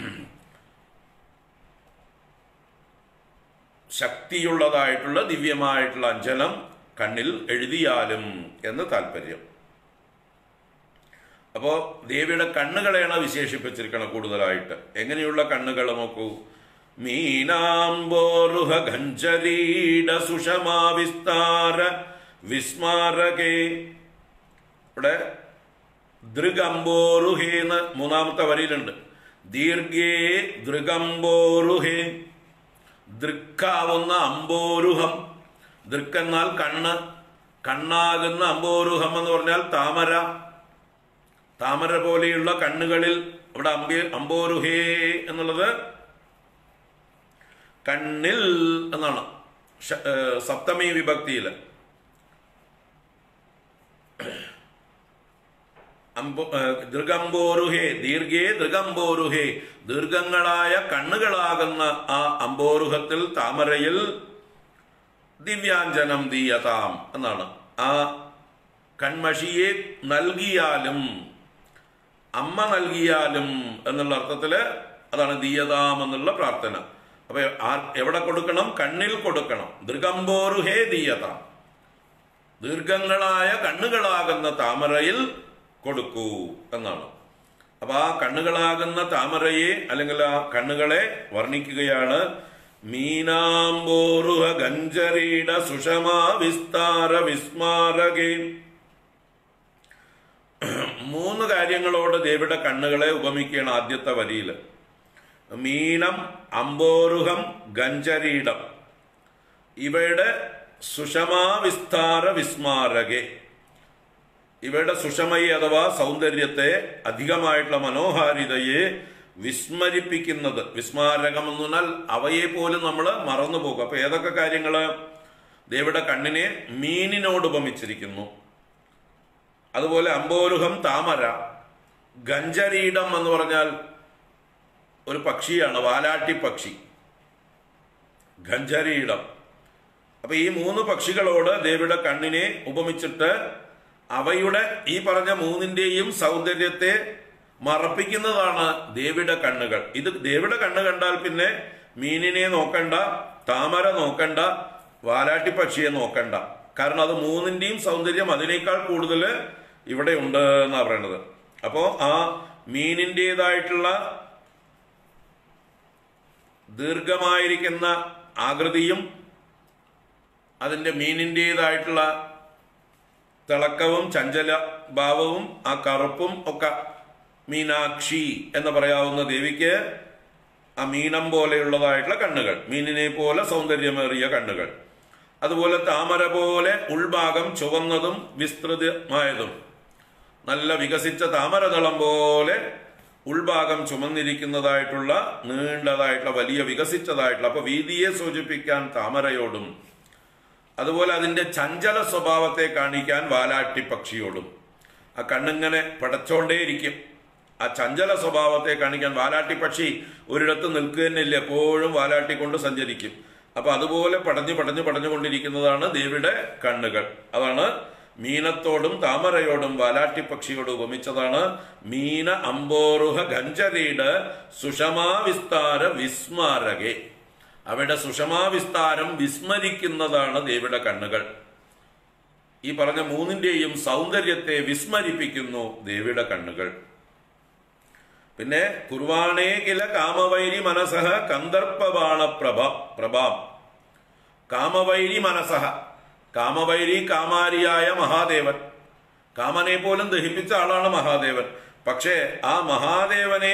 ശക്തിയുള്ളതായിട്ടുള്ള ദിവ്യമായിട്ടുള്ള അഞ്ജനം കണ്ണിൽ എഴുതിയാലും എന്ന് താല്പര്യം അപ്പോ ദേവിയുടെ കണ്ണുകളെയാണ് വിശേഷിപ്പിച്ചിരിക്കണം കൂടുതലായിട്ട് എങ്ങനെയുള്ള കണ്ണുകൾ നോക്കൂ മീനാംബോരുഹ ഗഞ്ചരീട സുഷമാ വിസ്താര വിസ്മാരകേ ഇവിടെ ദൃഗംബോരുഹേ എന്ന് മൂന്നാമത്തെ വരിയിലുണ്ട് ദീർഘേ ദൃഗംബോരുഹേ ദൃക്കാവുന്ന അമ്പോരുഹം ദൃക്കെന്നാൽ കണ്ണ് കണ്ണാകുന്ന അമ്പോരുഹം എന്ന് പറഞ്ഞാൽ താമര താമര പോലെയുള്ള കണ്ണുകളിൽ ഇവിടെ അമ്പി അമ്പോരുഹേ എന്നുള്ളത് കണ്ണിൽ എന്നാണ് ഷ- ഏ, സപ്തമി വിഭക്തിയില് അമ്പോ ഏ, ദൃഗംബോരുഹേ ദീർഘേ ദൃഗംബോരുഹേ ദീർഘങ്ങളായ കണ്ണുകളാകുന്ന ആ അമ്പോരുഹത്തിൽ താമരയിൽ ദിവ്യാഞ്ജനം ദീയതാം എന്നാണ് ആ കൺമഷിയെ നൽകിയാലും അമ്മ നൽകിയാലും എന്നുള്ള അർത്ഥത്തില് അതാണ് ദീയതാം എന്നുള്ള പ്രാർത്ഥന അപ്പൊ ആ- എവിടെ കൊടുക്കണം കണ്ണിൽ കൊടുക്കണം ദൃഗംബോരുഹേ ദീയതാം ദീർഘങ്ങളായ കണ്ണുകളാകുന്ന താമരയിൽ കൊടുക്കൂ എന്നാണ് അപ്പൊ ആ കണ്ണുകളാകുന്ന താമരയെ അല്ലെങ്കിൽ ആ കണ്ണുകളെ വർണ്ണിക്കുകയാണ് മീനാംബോറുഹ ഗഞ്ചരീട സുഷമാ വിസ്താര വിസ്മാരകേ മൂന്ന് കാര്യങ്ങളോട് ദേവിയുടെ കണ്ണുകളെ ഉപമിക്കുകയാണ് ആദ്യത്തെ വരിയിൽ മീനം അമ്പോരുഹം ഗഞ്ചരീടം ഇവയുടെ സുഷമാ വിസ്താര വിസ്മാരകെ ഇവയുടെ സുഷമയെ അഥവാ സൗന്ദര്യത്തെ അധികമായിട്ടുള്ള മനോഹാരിതയെ വിസ്മരിപ്പിക്കുന്നത് വിസ്മാരകം എന്ന് പറഞ്ഞാൽ അവയെ പോലും നമ്മൾ മറന്നുപോകും അപ്പൊ ഏതൊക്കെ കാര്യങ്ങള് ദേവിയുടെ കണ്ണിനെ മീനിനോട് ഉപമിച്ചിരിക്കുന്നു അതുപോലെ അമ്പോരുഹം താമര ഗഞ്ചരീടം എന്ന് പറഞ്ഞാൽ ഒരു പക്ഷിയാണ് വാലാട്ടി പക്ഷി ഗഞ്ചരീടം അപ്പൊ ഈ മൂന്ന് പക്ഷികളോട് ദേവിയുടെ കണ്ണിനെ ഉപമിച്ചിട്ട് അവയുടെ ഈ പറഞ്ഞ മൂന്നിന്റെയും സൗന്ദര്യത്തെ മറപ്പിക്കുന്നതാണ് ദേവിയുടെ കണ്ണുകൾ ഇത് ദേവിയുടെ കണ്ണ് കണ്ടാൽ പിന്നെ മീനിനെ നോക്കണ്ട താമര നോക്കണ്ട വാലാട്ടി പക്ഷിയെ നോക്കണ്ട കാരണം അത് മൂന്നിന്റെയും സൗന്ദര്യം അതിനേക്കാൾ കൂടുതൽ ഇവിടെ ഉണ്ട് എന്നാ പറയണത് അപ്പോ ആ മീനിൻ്റെതായിട്ടുള്ള ദീർഘമായിരിക്കുന്ന ആകൃതിയും അതിന്റെ മീനിൻ്റെതായിട്ടുള്ള തിളക്കവും ചഞ്ചല ഭാവവും ആ കറുപ്പും ഒക്കെ മീനാക്ഷി എന്ന് പറയാവുന്ന ദേവിക്ക് ആ മീനം പോലെയുള്ളതായിട്ടുള്ള കണ്ണുകൾ മീനിനെ പോലെ സൗന്ദര്യമേറിയ കണ്ണുകൾ അതുപോലെ താമര പോലെ ഉൾഭാഗം ചുവന്നതും വിസ്തൃതമായതും നല്ല വികസിച്ച താമരതളം പോലെ ഉൾഭാഗം ചുമന്നിരിക്കുന്നതായിട്ടുള്ള നീണ്ടതായിട്ടുള്ള വലിയ വികസിച്ചതായിട്ടുള്ള അപ്പൊ വീതിയെ സൂചിപ്പിക്കാൻ താമരയോടും അതുപോലെ അതിന്റെ ചഞ്ചല സ്വഭാവത്തെ കാണിക്കാൻ വാലാട്ടി പക്ഷിയോടും ആ കണ്ണിങ്ങനെ പടച്ചോണ്ടേയിരിക്കും ആ ചഞ്ചല സ്വഭാവത്തെ കാണിക്കാൻ വാലാട്ടി പക്ഷി ഒരിടത്ത് നിൽക്കുകയെന്നില്ല എപ്പോഴും വാലാട്ടി കൊണ്ട് സഞ്ചരിക്കും അപ്പൊ അതുപോലെ പടഞ്ഞു പടഞ്ഞു പടഞ്ഞുകൊണ്ടിരിക്കുന്നതാണ് ദേവിയുടെ കണ്ണുകൾ അതാണ് മീനത്തോടും താമരയോടും വാലാട്ടി പക്ഷിയോട് ഉപമിച്ചതാണ് മീന അമ്പോറുഹ ഗഞ്ചരീട് സുഷമാ വിസ്താര വിസ്മാരകെ അവയുടെ സുഷമാ വിസ്താരം വിസ്മരിക്കുന്നതാണ് ദേവിയുടെ കണ്ണുകൾ ഈ പറഞ്ഞ മൂന്നിന്റെയും സൗന്ദര്യത്തെ വിസ്മരിപ്പിക്കുന്നു ദേവിയുടെ കണ്ണുകൾ പിന്നെ കുർവാണേ കില കാമവൈരി മനസഹ കന്ദർപ്പബാണ പ്രഭ പ്രഭാം കാമവൈരി മനസഹ കാമവൈരി കാമാരിയായ മഹാദേവൻ കാമനെ പോലും ദഹിപ്പിച്ച ആളാണ് മഹാദേവൻ പക്ഷേ ആ മഹാദേവനെ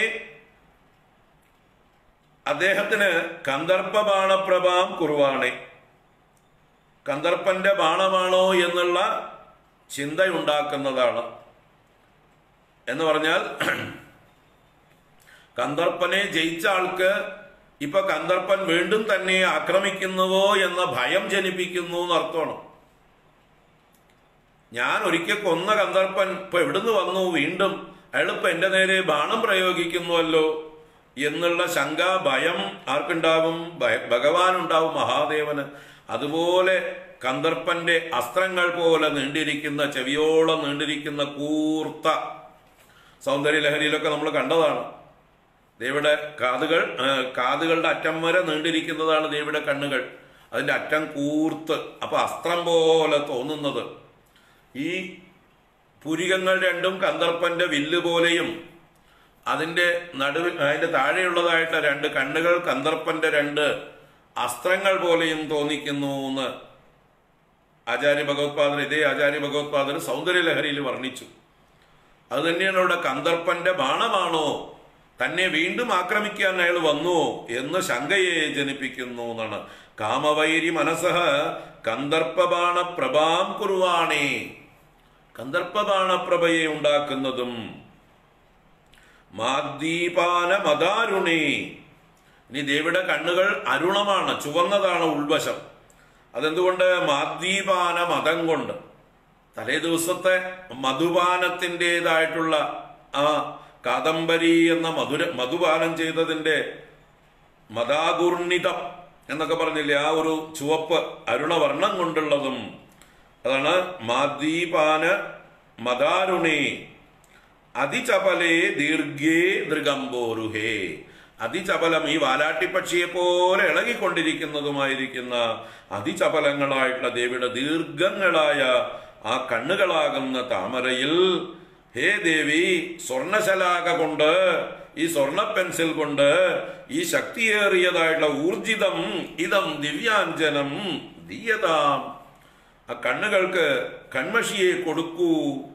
അദ്ദേഹത്തിന് കന്ദർപ്പ ബാണപ്രഭാം കുറുവാണേ കന്ദർപ്പന്റെ ബാണമാണോ എന്നുള്ള ചിന്തയുണ്ടാക്കുന്നതാണ് എന്ന് പറഞ്ഞാൽ കന്ദർപ്പനെ ജയിച്ച ആൾക്ക് ഇപ്പൊ കന്ദർപ്പൻ വീണ്ടും തന്നെ ആക്രമിക്കുന്നുവോ എന്ന ഭയം ജനിപ്പിക്കുന്നു എന്നർത്ഥമാണ് ഞാൻ ഒരിക്കൽ കൊന്ന കന്ദർപ്പൻ ഇപ്പൊ എവിടുന്ന് വന്നു വീണ്ടും അയാളിപ്പോ എന്റെ നേരെ ബാണം പ്രയോഗിക്കുന്നുവല്ലോ എന്നുള്ള ശങ്ക ഭയം ആർക്കുണ്ടാവും ഭഗവാൻ ഉണ്ടാവും മഹാദേവന് അതുപോലെ കന്ദർപ്പന്റെ അസ്ത്രങ്ങൾ പോലെ നീണ്ടിരിക്കുന്ന ചെവിയോളം നീണ്ടിരിക്കുന്ന കൂർത്ത സൗന്ദര്യ ലഹരിയിലൊക്കെ നമ്മൾ കണ്ടതാണ് ദേവിയുടെ കാതുകൾ കാതുകളുടെ അറ്റം വരെ നീണ്ടിരിക്കുന്നതാണ് ദേവിയുടെ കണ്ണുകൾ അതിന്റെ അറ്റം കൂർത്ത് അപ്പൊ അസ്ത്രം പോലെ തോന്നുന്നത് ഈ പുരികങ്ങൾ രണ്ടും കന്ദർപ്പന്റെ വില്ല് പോലെയും അതിന്റെ നടുവിൽ അതിന്റെ താഴെയുള്ളതായിട്ട് രണ്ട് കണ്ണുകൾ കന്ദർപ്പന്റെ രണ്ട് അസ്ത്രങ്ങൾ പോലെയും തോന്നിക്കുന്നു എന്ന് ആചാര്യ ഭഗവത്പാദർ ഇതേ ആചാര്യ ഭഗവത്പാദർ സൗന്ദര്യ ലഹരിയിൽ വർണ്ണിച്ചു അത് തന്നെയാണ് ഇവിടെ കന്ദർപ്പന്റെ ബാണമാണോ തന്നെ വീണ്ടും ആക്രമിക്കാൻ അയാൾ വന്നു എന്ന് ശങ്കയെ ജനിപ്പിക്കുന്നു എന്നാണ് കാമവൈരി മനസ്സഹ കന്ദർപ്പബാണ പ്രഭാം കുറുവാണേ കന്ദർപ്പബാണപ്രഭയെ ഉണ്ടാക്കുന്നതും മാദ്ദീപാന മദാരുണേ ഇനി ദേവിയുടെ കണ്ണുകൾ അരുണമാണ് ചുവന്നതാണ് ഉൾവശം അതെന്തുകൊണ്ട് മാദ്ദീപാന മതം കൊണ്ട് തലേ ദിവസത്തെ മധുപാനത്തിൻ്റെതായിട്ടുള്ള ആ കാദംബരി എന്ന മധുര മധുപാനം ചെയ്തതിന്റെ മതാഗുർണിതം എന്നൊക്കെ പറഞ്ഞില്ലേ ആ ഒരു ചുവപ്പ് അരുണവർണ്ണം കൊണ്ടുള്ളതും അതാണ് മാദ്ദീപാന മദാരുണേ അതിചപലേ ദീർഘേ ദൃഗംബോരുഹേ അതിചപലം ഈ വാലാട്ടിപ്പക്ഷിയെ പോലെ ഇളകിക്കൊണ്ടിരിക്കുന്നതുമായിരിക്കുന്ന അതിചപലങ്ങളായിട്ടുള്ള ദേവിയുടെ ദീർഘങ്ങളായ ആ കണ്ണുകളാകുന്ന താമരയിൽ ഹേ ദേവി സ്വർണശലാക കൊണ്ട് ഈ സ്വർണ്ണ പെൻസിൽ കൊണ്ട് ഈ ശക്തിയേറിയതായിട്ടുള്ള ഊർജിതം ഇതം ദിവ്യാഞ്ജനം ദീയതാം ആ കണ്ണുകൾക്ക് കൺമഷിയെ കൊടുക്കൂ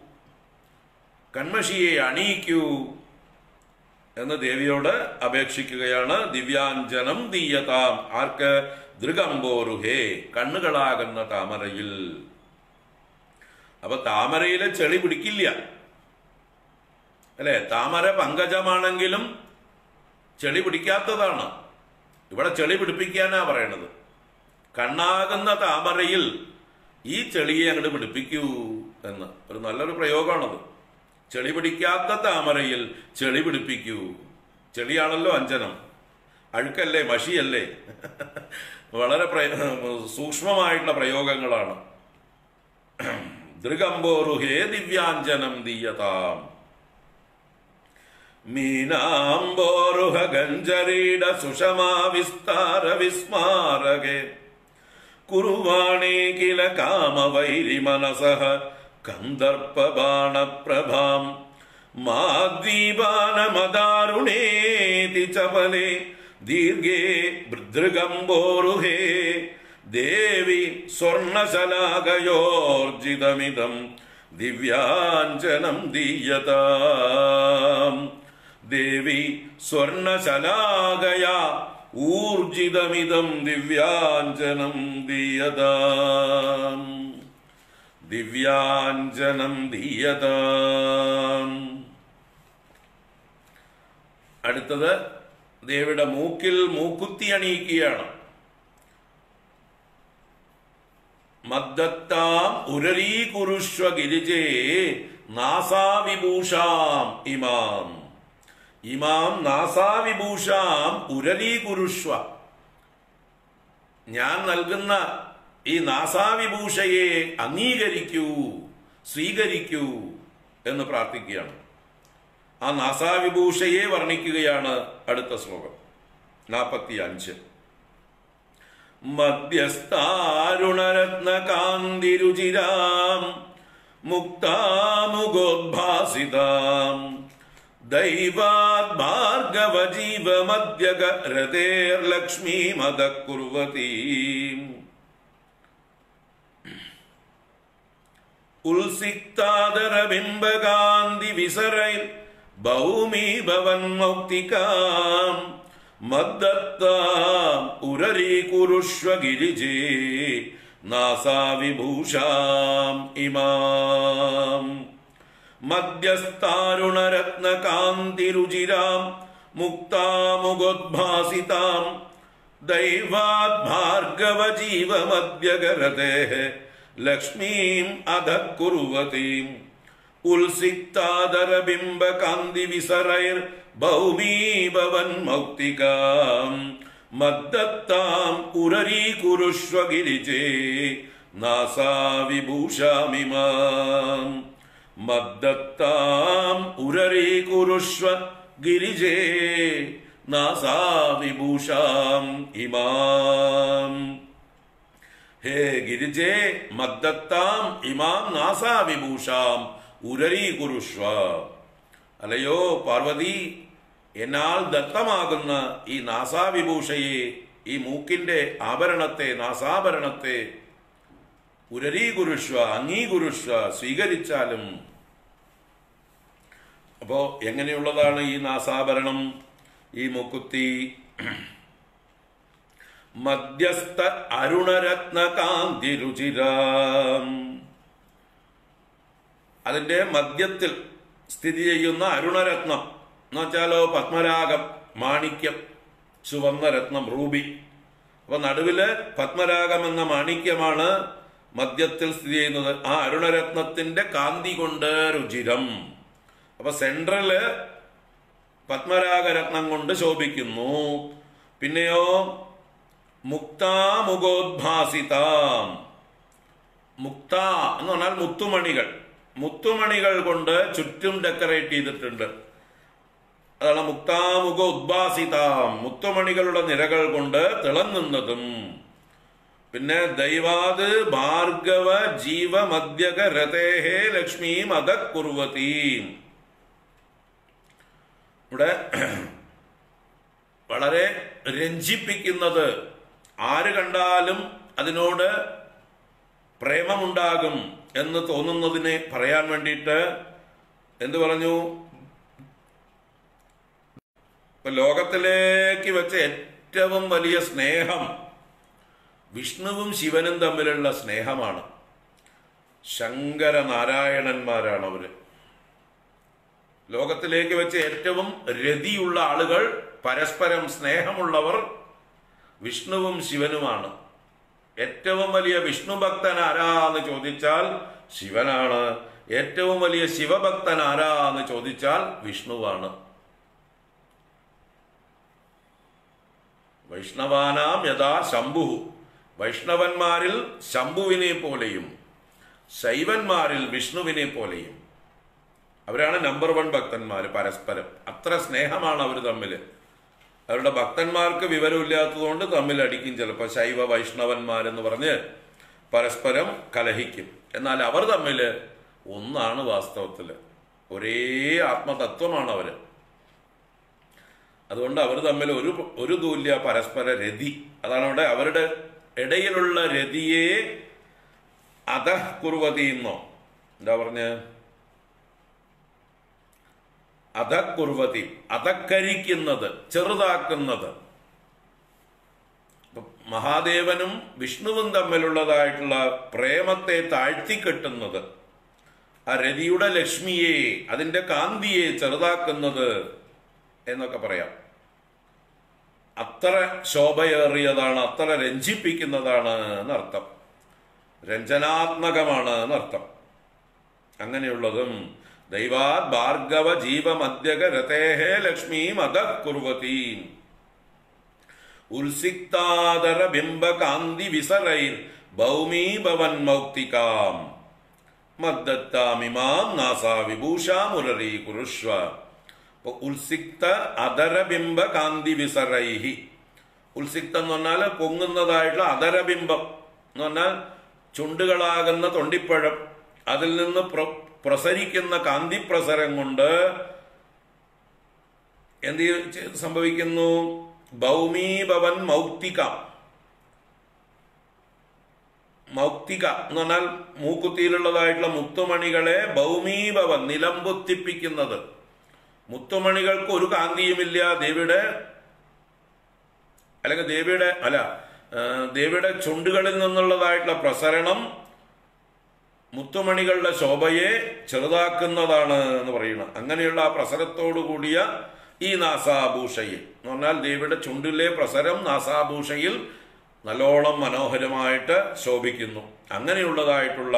കൺമഷിയെ അണിയിക്കൂ എന്ന് ദേവിയോട് അപേക്ഷിക്കുകയാണ് ദിവ്യാഞ്ജനം ദീയതാം ആർക്ക് ദൃഗംബോരുഹേ കണ്ണുകളാകുന്ന താമരയിൽ അപ്പൊ താമരയിലെ ചെളി പിടിക്കില്ല അല്ലെ താമര പങ്കജമാണെങ്കിലും ചെളി പിടിക്കാത്തതാണ് ഇവിടെ ചെളി പിടിപ്പിക്കാനാ പറയണത് കണ്ണാകുന്ന താമരയിൽ ഈ ചെളിയെ അങ്ങോട്ട് പിടിപ്പിക്കൂ എന്ന് ഒരു നല്ലൊരു പ്രയോഗമാണത് ചെളി പിടിക്കാത്ത താമരയിൽ ചെളി പിടിപ്പിക്കൂ ചെളിയാണല്ലോ അഞ്ജനം അഴുക്കല്ലേ മഷിയല്ലേ വളരെ പ്രയ- സൂക്ഷ്മമായിട്ടുള്ള പ്രയോഗങ്ങളാണ് ദൃഗംബോരുഹേ ദിവ്യാഞ്ജനം ദീയതാം മീനാംബോരുഹ ഗഞ്ജരീട സുഷമാ വിസ്താര വിസ്മാരകേ കുറുവാണേ കില കാമവൈരി മനസഃ കന്ദർപ്പബാണപ്രഭാം മാദ്വീപാനമദാരുണേതി ചപലേ ദീർഘേ ഭൃദൃഗംബോരുഹേ ദേവി സ്വർണശലാകയോർജിതമിതം ദിവ്യാഞ്ജനം ദീയതാം ദേവി സ്വർണശലാകയാ ഊർജിതമിതം ദിവ്യാഞ്ജനം ദീയതാം ദിവ്യാഞ്ജനം ദീയതാം അടുത്തത് ദേവിയുടെ മൂക്കിൽ മൂക്കുത്തി അണിയിക്കുകയാണ് മദ്ദത്താം ഉരരീകുരുഷ്വ ഗിരിജേ നാസാവിഭൂഷാം ഇമാം ഇമാം നാസാവിഭൂഷാം ഉരരീകുരുഷ്വ ഞാൻ നൽകുന്ന ഈ നാസാവിഭൂഷയെ അംഗീകരിക്കൂ സ്വീകരിക്കൂ എന്ന് പ്രാർത്ഥിക്കുകയാണ് ആ നാസാവിഭൂഷയെ വർണ്ണിക്കുകയാണ് അടുത്ത ശ്ലോകം നാൽപ്പത്തി അഞ്ച് മധ്യസ്ഥാരുണരത്നകാന്തിരുചിരാം മുക്താമുഗോദ്ഭാസിതാം ദൈവാത് ഭാർഗവ ജീവമദ്യക രതേർലക്ഷ്മീ മത കുർവതീം ഉത്സിക്താദരബിംബകാന്തി വിസരൈ ഭൗമീ ഭവൻ മൗക്തികാം മദ്ദത്താം ഉരരീകുരുഷ്വ ഗിരിജേ നാസാവിഭൂഷാം ഇമാം മധ്യസ്ഥാരുണരത്നകാന്തിരുചിരാം മുക്താമുഗോദ്ഭാസിതാം ദൈവാത് ഭാർഗവ ജീവമദ്യകരതേः ലക്ഷ്മീം അധ കുർവതീം ഉത്സിക്താദരബിംബകാന്തി വിസരൈർ ഭൗമീഭവൻ മൗക്തികാം മദ്ദത്താം ഉരരീകുരുഷ്വ ഗിരിജേ നാസാവിഭൂഷാമിമാം മദ്ദത്താം ഉരരീകുരുഷ്വ ഗിരിജേ നാസാവിഭൂഷാം ഇമാം ഹേ ഗിരിജേ മദ്ദത്താം ഇമാം നാസാവിഭൂഷാം ഉരരീകുരുഷ്വ അല്ലയോ പാർവതി എന്നാൽ ദത്തമാകുന്ന ഈ നാസാവിഭൂഷയെ ഈ മൂക്കിന്റെ ആഭരണത്തെ നാസാഭരണത്തെ ഉരരീകുരുഷ്വ അംഗീകുരുഷ്വ സ്വീകരിച്ചാലും അപ്പോ എങ്ങനെയുള്ളതാണ് ഈ നാസാഭരണം ഈ മുക്കുത്തി മധ്യസ്ഥ അരുണരത്നകാന്തി രുചിരാം അതിന്റെ മധ്യത്തിൽ സ്ഥിതി ചെയ്യുന്ന അരുണരത്നം എന്ന് വെച്ചാലോ പത്മരാഗം മാണിക്യം ചുവന്ന രത്നം റൂബി അപ്പൊ നടുവില് പത്മരാഗം എന്ന മാണിക്യമാണ് മധ്യത്തിൽ സ്ഥിതി ചെയ്യുന്നത് ആ അരുണരത്നത്തിന്റെ കാന്തി കൊണ്ട് രുചിരം അപ്പൊ സെൻട്രല് പത്മരാഗരത്നം കൊണ്ട് ശോഭിക്കുന്നു പിന്നെയോ മുക്താമുഖോദ്ഭാസിതാം മുക്ത എന്ന് പറഞ്ഞാൽ മുത്തുമണികൾ മുത്തുമണികൾ കൊണ്ട് ചുറ്റും ഡെക്കറേറ്റ് ചെയ്തിട്ടുണ്ട് അതാണ് മുക്താമുഖ ഉദ്ഭാസിതാം മുത്തുമണികളുടെ നിരകൾ കൊണ്ട് തിളങ്ങുന്നതും പിന്നെ ദൈവാത് ഭാർഗവ ജീവമദ്യക രതേഹേ ലക്ഷ്മി മത കുർവതീം ഇവിടെ വളരെ രഞ്ജിപ്പിക്കുന്നത് ആര് കണ്ടാലും അതിനോട് പ്രേമമുണ്ടാകും എന്ന് തോന്നുന്നതിനെ പറയാൻ വേണ്ടിയിട്ട് എന്തു പറഞ്ഞു ഇപ്പൊ ലോകത്തിലേക്ക് വെച്ച ഏറ്റവും വലിയ സ്നേഹം വിഷ്ണുവും ശിവനും തമ്മിലുള്ള സ്നേഹമാണ് ശങ്കര നാരായണന്മാരാണ് അവര് ലോകത്തിലേക്ക് വെച്ച് ഏറ്റവും രതിയുള്ള ആളുകൾ പരസ്പരം സ്നേഹമുള്ളവർ വിഷ്ണുവും ശിവനുമാണ് ഏറ്റവും വലിയ വിഷ്ണു ഭക്തൻ ആരാന്ന് ചോദിച്ചാൽ ശിവനാണ് ഏറ്റവും വലിയ ശിവഭക്തൻ ആരാന്ന് ചോദിച്ചാൽ വിഷ്ണുവാണ് വൈഷ്ണവാനാം യഥാ ശംഭു വൈഷ്ണവന്മാരിൽ ശംഭുവിനെ പോലെയും ശൈവന്മാരിൽ വിഷ്ണുവിനെ പോലെയും അവരാണ് നമ്പർ വൺ ഭക്തന്മാർ പരസ്പരം അത്ര സ്നേഹമാണ് അവർ തമ്മിൽ അവരുടെ ഭക്തന്മാർക്ക് വിവരമില്ലാത്തതുകൊണ്ട് തമ്മിൽ അടിക്കും ചിലപ്പോൾ ശൈവ വൈഷ്ണവന്മാരെന്ന് പറഞ്ഞ് പരസ്പരം കലഹിക്കും എന്നാൽ അവർ തമ്മിൽ ഒന്നാണ് വാസ്തവത്തിൽ ഒരേ ആത്മതത്വമാണ് അവര് അതുകൊണ്ട് അവർ തമ്മിൽ ഒരു ഒരു തൂല്യ പരസ്പര രതി അതാണ് അവിടെ അവരുടെ ഇടയിലുള്ള രതിയെ അധക്കുർവതി എന്നോ എന്താ പറഞ്ഞ് അധക്കുർവതി അധക്കരിക്കുന്നത് ചെറുതാക്കുന്നത് ഇപ്പൊ മഹാദേവനും വിഷ്ണുവും തമ്മിലുള്ളതായിട്ടുള്ള പ്രേമത്തെ താഴ്ത്തിക്കെട്ടുന്നത് ആ രതിയുടെ ലക്ഷ്മിയെ അതിന്റെ കാന്തിയെ ചെറുതാക്കുന്നത് എന്നൊക്കെ പറയാം അത്ര ശോഭയേറിയതാണ് അത്ര രഞ്ജിപ്പിക്കുന്നതാണ് എന്നർത്ഥം രഞ്ജനാത്മകമാണ് എന്നർത്ഥം അങ്ങനെയുള്ളതും ദൈവാത് ഭാർഗവ ജീവമദ്യക രതേഹേ ലക്ഷ്മീ മതക്കുർവതീം ഉത്സിക്താദര ബിംബകാന്തി വിസരൈർ ഭൗമീഭവൻ മൗക്തികാം മദ്ദത്താമിമാം നാസാ വിഭൂഷാമുരരീ കുരുഷ്വ അപ്പൊ ഉത്സിക്ത അധരബിംബ കാന്തി വിസരൈഹി ഉത്സിക്തം എന്ന് പറഞ്ഞാൽ പൊങ്ങുന്നതായിട്ടുള്ള അധരബിംബം എന്ന് പറഞ്ഞാൽ ചുണ്ടുകളാകുന്ന തൊണ്ടിപ്പഴം അതിൽ നിന്ന് പ്ര പ്രസരിക്കുന്ന കാന്തിപ്രസരം കൊണ്ട് എന്ത് ചെയ്യ- സംഭവിക്കുന്നു ഭൗമീഭവൻ മൗക്തിക മൗക്തിക എന്ന് പറഞ്ഞാൽ മൂക്കുത്തിയിലുള്ളതായിട്ടുള്ള മുത്തുമണികളെ ഭൗമീഭവൻ നിലംപൊത്തിപ്പിക്കുന്നത് മുത്തുമണികൾക്ക് ഒരു കാന്തിയുമില്ല ദേവിയുടെ അല്ലെങ്കിൽ ദേവിയുടെ അല്ല ആ, ദേവിയുടെ ചുണ്ടുകളിൽ നിന്നുള്ളതായിട്ടുള്ള പ്രസരണം മുത്തുമണികളുടെ ശോഭയെ ചെറുതാക്കുന്നതാണ് എന്ന് പറയുന്നത് അങ്ങനെയുള്ള ആ പ്രസരത്തോടു കൂടിയ ഈ നാസാഭൂഷയിൽ എന്ന് പറഞ്ഞാൽ ദേവിയുടെ ചുണ്ടിലെ പ്രസരം നാസാഭൂഷയിൽ നല്ലോണം മനോഹരമായിട്ട് ശോഭിക്കുന്നു അങ്ങനെയുള്ളതായിട്ടുള്ള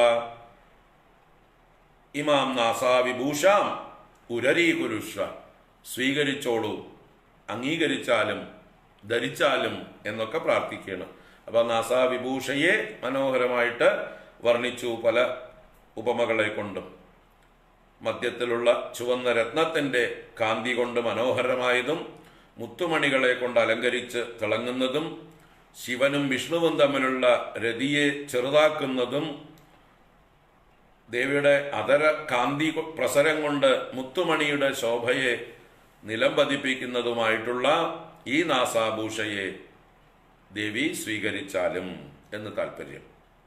ഇമാം നാസാവിഭൂഷാം ഉരരീകുരുഷ്വ സ്വീകരിച്ചോളൂ അംഗീകരിച്ചാലും ധരിച്ചാലും എന്നൊക്കെ പ്രാർത്ഥിക്കണം അപ്പൊ നാസാവിഭൂഷയെ മനോഹരമായിട്ട് വർണ്ണിച്ചു പല ഉപമകളെ കൊണ്ടും മധ്യത്തിലുള്ള ചുവന്ന രത്നത്തിന്റെ കാന്തി കൊണ്ട് മനോഹരമായതും മുത്തുമണികളെ കൊണ്ട് അലങ്കരിച്ച് തിളങ്ങുന്നതും ശിവനും വിഷ്ണുവും തമ്മിലുള്ള രതിയെ ചെറുതാക്കുന്നതും ദേവിയുടെ അതര കാന്തി കൊ- പ്രസരം കൊണ്ട് മുത്തുമണിയുടെ ശോഭയെ നിലം പതിപ്പിക്കുന്നതുമായിട്ടുള്ള ഈ നാസാഭൂഷയെ ദേവി സ്വീകരിച്ചാലും എന്ന് താല്പര്യം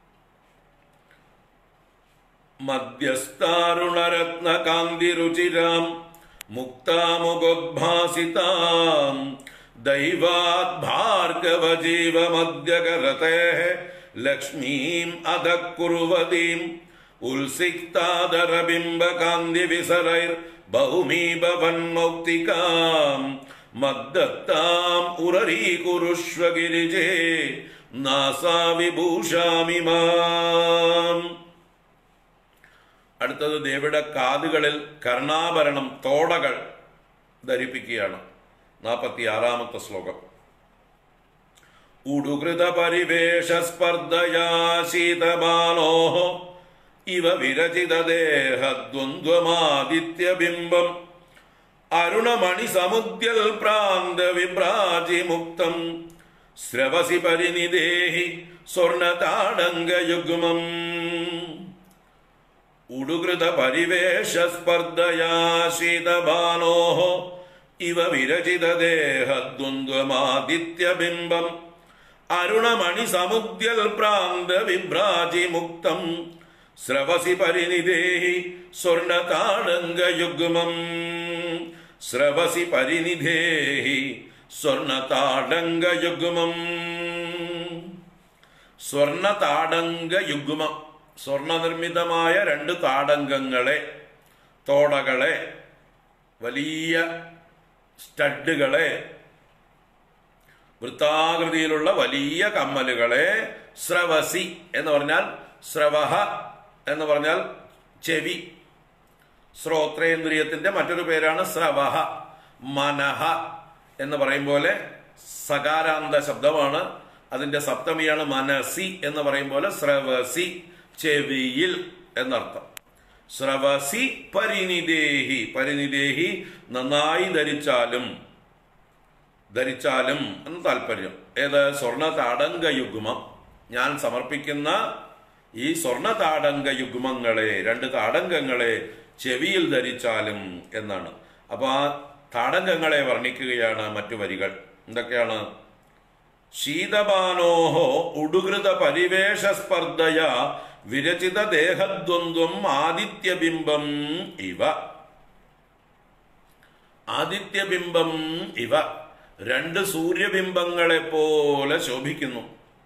മധ്യസ്ഥാരുണരത്നകാന്തിരുചിരാം മുക്താമുഗോദ്ഭാസിതാം ദൈവാത് ഭാർഗവജീവമദ്യകരത്തെ ലക്ഷ്മീം അധക്കുറുവതീം ഉത്സിക്താദരബിംബകാന്തി വിസരൈർ ഭൗമീഭവന്മൗക്തികാം മദ്ദത്താം ഉരരീകുരുഷ്വ ഗിരിജേ നാസാവിഭൂഷാമിമാം അടുത്തത് ദേവിയുടെ കാതുകളിൽ കർണാഭരണം തോടകൾ ധരിപ്പിക്കുകയാണ് നാൽപ്പത്തി ആറാമത്തെ ശ്ലോകം ഉടുകൃത പരിവേഷ സ്പർദ്ധയാ ശീതബാലോ ഇവ വിരചിത ദേഹദ്വന്ദ്വമാദിത്യബിംബം അരുണമണി സമുദ്യൽ പ്രാന്ത വിഭ്രാജി മുക്തം സ്രവസി പരിനിദേഹി സ്വർണതാടങ്കയുഗ്മം ഉടുകൃത പരിവേഷ സ്പർദ്ധയാ ശീതബാലോ ഇവ വിരചിതദേഹദ്വന്ദ്വമാദിത്യബിംബം അരുണമണി സമുദ്യൽ പ്രാന്ത വിഭ്രാജി മുക്തം സ്രവസി പരിനിധേഹി സ്വർണതാടങ്കയുഗ്മം സ്രവസി പരിനിധേഹി സ്വർണതാടങ്കയുഗ്മം സ്വർണ താടങ്ക യുഗ്മം സ്വർണനിർമ്മിതമായ രണ്ട് താടങ്കങ്ങളെ തോടകളെ വലിയ സ്റ്റഡുകളെ വൃത്താകൃതിയിലുള്ള വലിയ കമ്മലുകളെ സ്രവസി എന്ന് പറഞ്ഞാൽ സ്രവഹ എന്ന് പറഞ്ഞാൽ ചെവി ശ്രോത്രേന്ദ്രിയത്തിന്റെ മറ്റൊരു പേരാണ് സ്രവഹ മനഹ എന്ന് പറയും പോലെ സകാരാന്ത ശബ്ദമാണ് അതിന്റെ സപ്തമിയാണ് മനസി എന്ന് പറയും പോലെ സ്രവസി ചെവിയിൽ എന്നർത്ഥം സ്രവസി പരിനിദേഹി പരിനിദേഹി നന്നായി ധരിച്ചാലും ധരിച്ചാലും എന്ന് താല്പര്യം ഏത് സ്വർണ താടങ്ക യുഗ്മം ഞാൻ സമർപ്പിക്കുന്ന ഈ സ്വർണ താടങ്ക യുഗ്മങ്ങളെ രണ്ട് താടങ്കങ്ങളെ ചെവിയിൽ ധരിച്ചാലും എന്നാണ് അപ്പൊ ആ താടങ്കങ്ങളെ വർണ്ണിക്കുകയാണ് മറ്റു വരികൾ എന്തൊക്കെയാണ് ശീതപാനോഹോ ഉടുകൃത പരിവേഷ സ്പർദ്ധയ വിരചിത ദേഹദ്വന്ദ്വം ആദിത്യബിംബം ഇവ ആദിത്യബിംബം ഇവ രണ്ട് സൂര്യബിംബങ്ങളെ പോലെ ശോഭിക്കുന്നു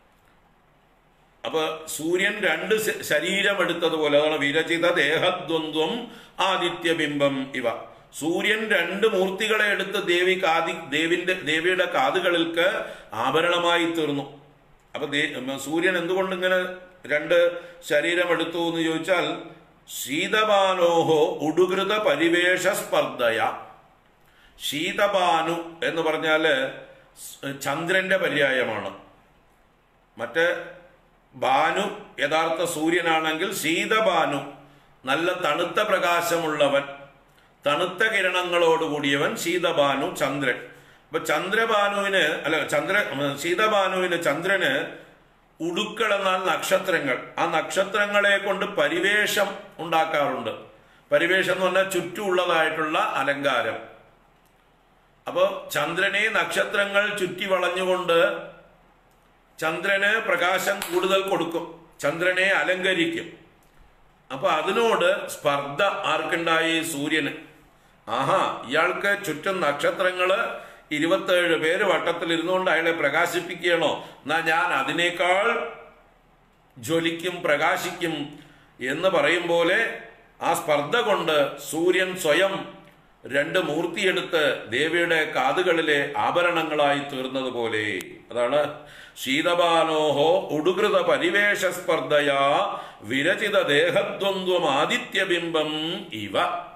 അപ്പൊ സൂര്യൻ രണ്ട് ശ- ശരീരമെടുത്തതുപോലെ അതാണ് വിരചിത ദേഹദ്വന്ദ്വം ആദിത്യബിംബം ഇവ സൂര്യൻ രണ്ട് മൂർത്തികളെ എടുത്ത് ദേവി കാതി ദേവിന്റെ ദേവിയുടെ കാതുകൾക്ക് ആഭരണമായി തീർന്നു അപ്പൊ ദേ- ഉം, സൂര്യൻ എന്തുകൊണ്ട് ഇങ്ങനെ രണ്ട് ശരീരമെടുത്തു എന്ന് ചോദിച്ചാൽ ശീതപാനോഹോ ഉടുകൃത പരിവേഷ സ്പർദ്ധയ ശീതപാനു എന്ന് പറഞ്ഞാല് സ് ചന്ദ്രന്റെ പര്യായമാണ് മറ്റേ ഭാനു യഥാർത്ഥ സൂര്യനാണെങ്കിൽ ശീതഭാനു നല്ല തണുത്ത പ്രകാശമുള്ളവൻ തണുത്ത കിരണങ്ങളോടുകൂടിയവൻ ശീതഭാനു ചന്ദ്രൻ അപ്പൊ ചന്ദ്രഭാനുവിന് അല്ല ചന്ദ്ര ഉം, ശീതഭാനുവിന് ചന്ദ്രന് ഉടുക്കൾ എന്നാൽ നക്ഷത്രങ്ങൾ ആ നക്ഷത്രങ്ങളെ കൊണ്ട് പരിവേഷം ഉണ്ടാക്കാറുണ്ട് പരിവേഷം എന്ന് പറഞ്ഞാൽ ചുറ്റുമുള്ളതായിട്ടുള്ള അലങ്കാരം അപ്പോ ചന്ദ്രനെ നക്ഷത്രങ്ങൾ ചുറ്റി വളഞ്ഞുകൊണ്ട് ചന്ദ്രന് പ്രകാശം കൂടുതൽ കൊടുക്കും ചന്ദ്രനെ അലങ്കരിക്കും അപ്പൊ അതിനോട് സ്പർദ്ധ ആർക്കുണ്ടായി സൂര്യന് ആഹാ ഇയാൾക്ക് ചുറ്റും നക്ഷത്രങ്ങള് ഇരുപത്തേഴ് പേര് വട്ടത്തിൽ ഇരുന്നുകൊണ്ട് അയാളെ പ്രകാശിപ്പിക്കുകയാണോ എന്നാ ഞാൻ അതിനേക്കാൾ ജ്വലിക്കും പ്രകാശിക്കും എന്ന് പറയും പോലെ ആ സ്പർദ്ധ കൊണ്ട് സൂര്യൻ സ്വയം രണ്ട് മൂർത്തിയെടുത്ത് ദേവിയുടെ കാതുകളിലെ ആഭരണങ്ങളായി തീർന്നതുപോലെ അതാണ് ശീതപാനോഹോ ഉടുകൃത പരിവേഷ സ്പർദ്ധയാ വിരചിത ദേഹദ്വന്ദ്വം ആദിത്യബിംബം ഇവ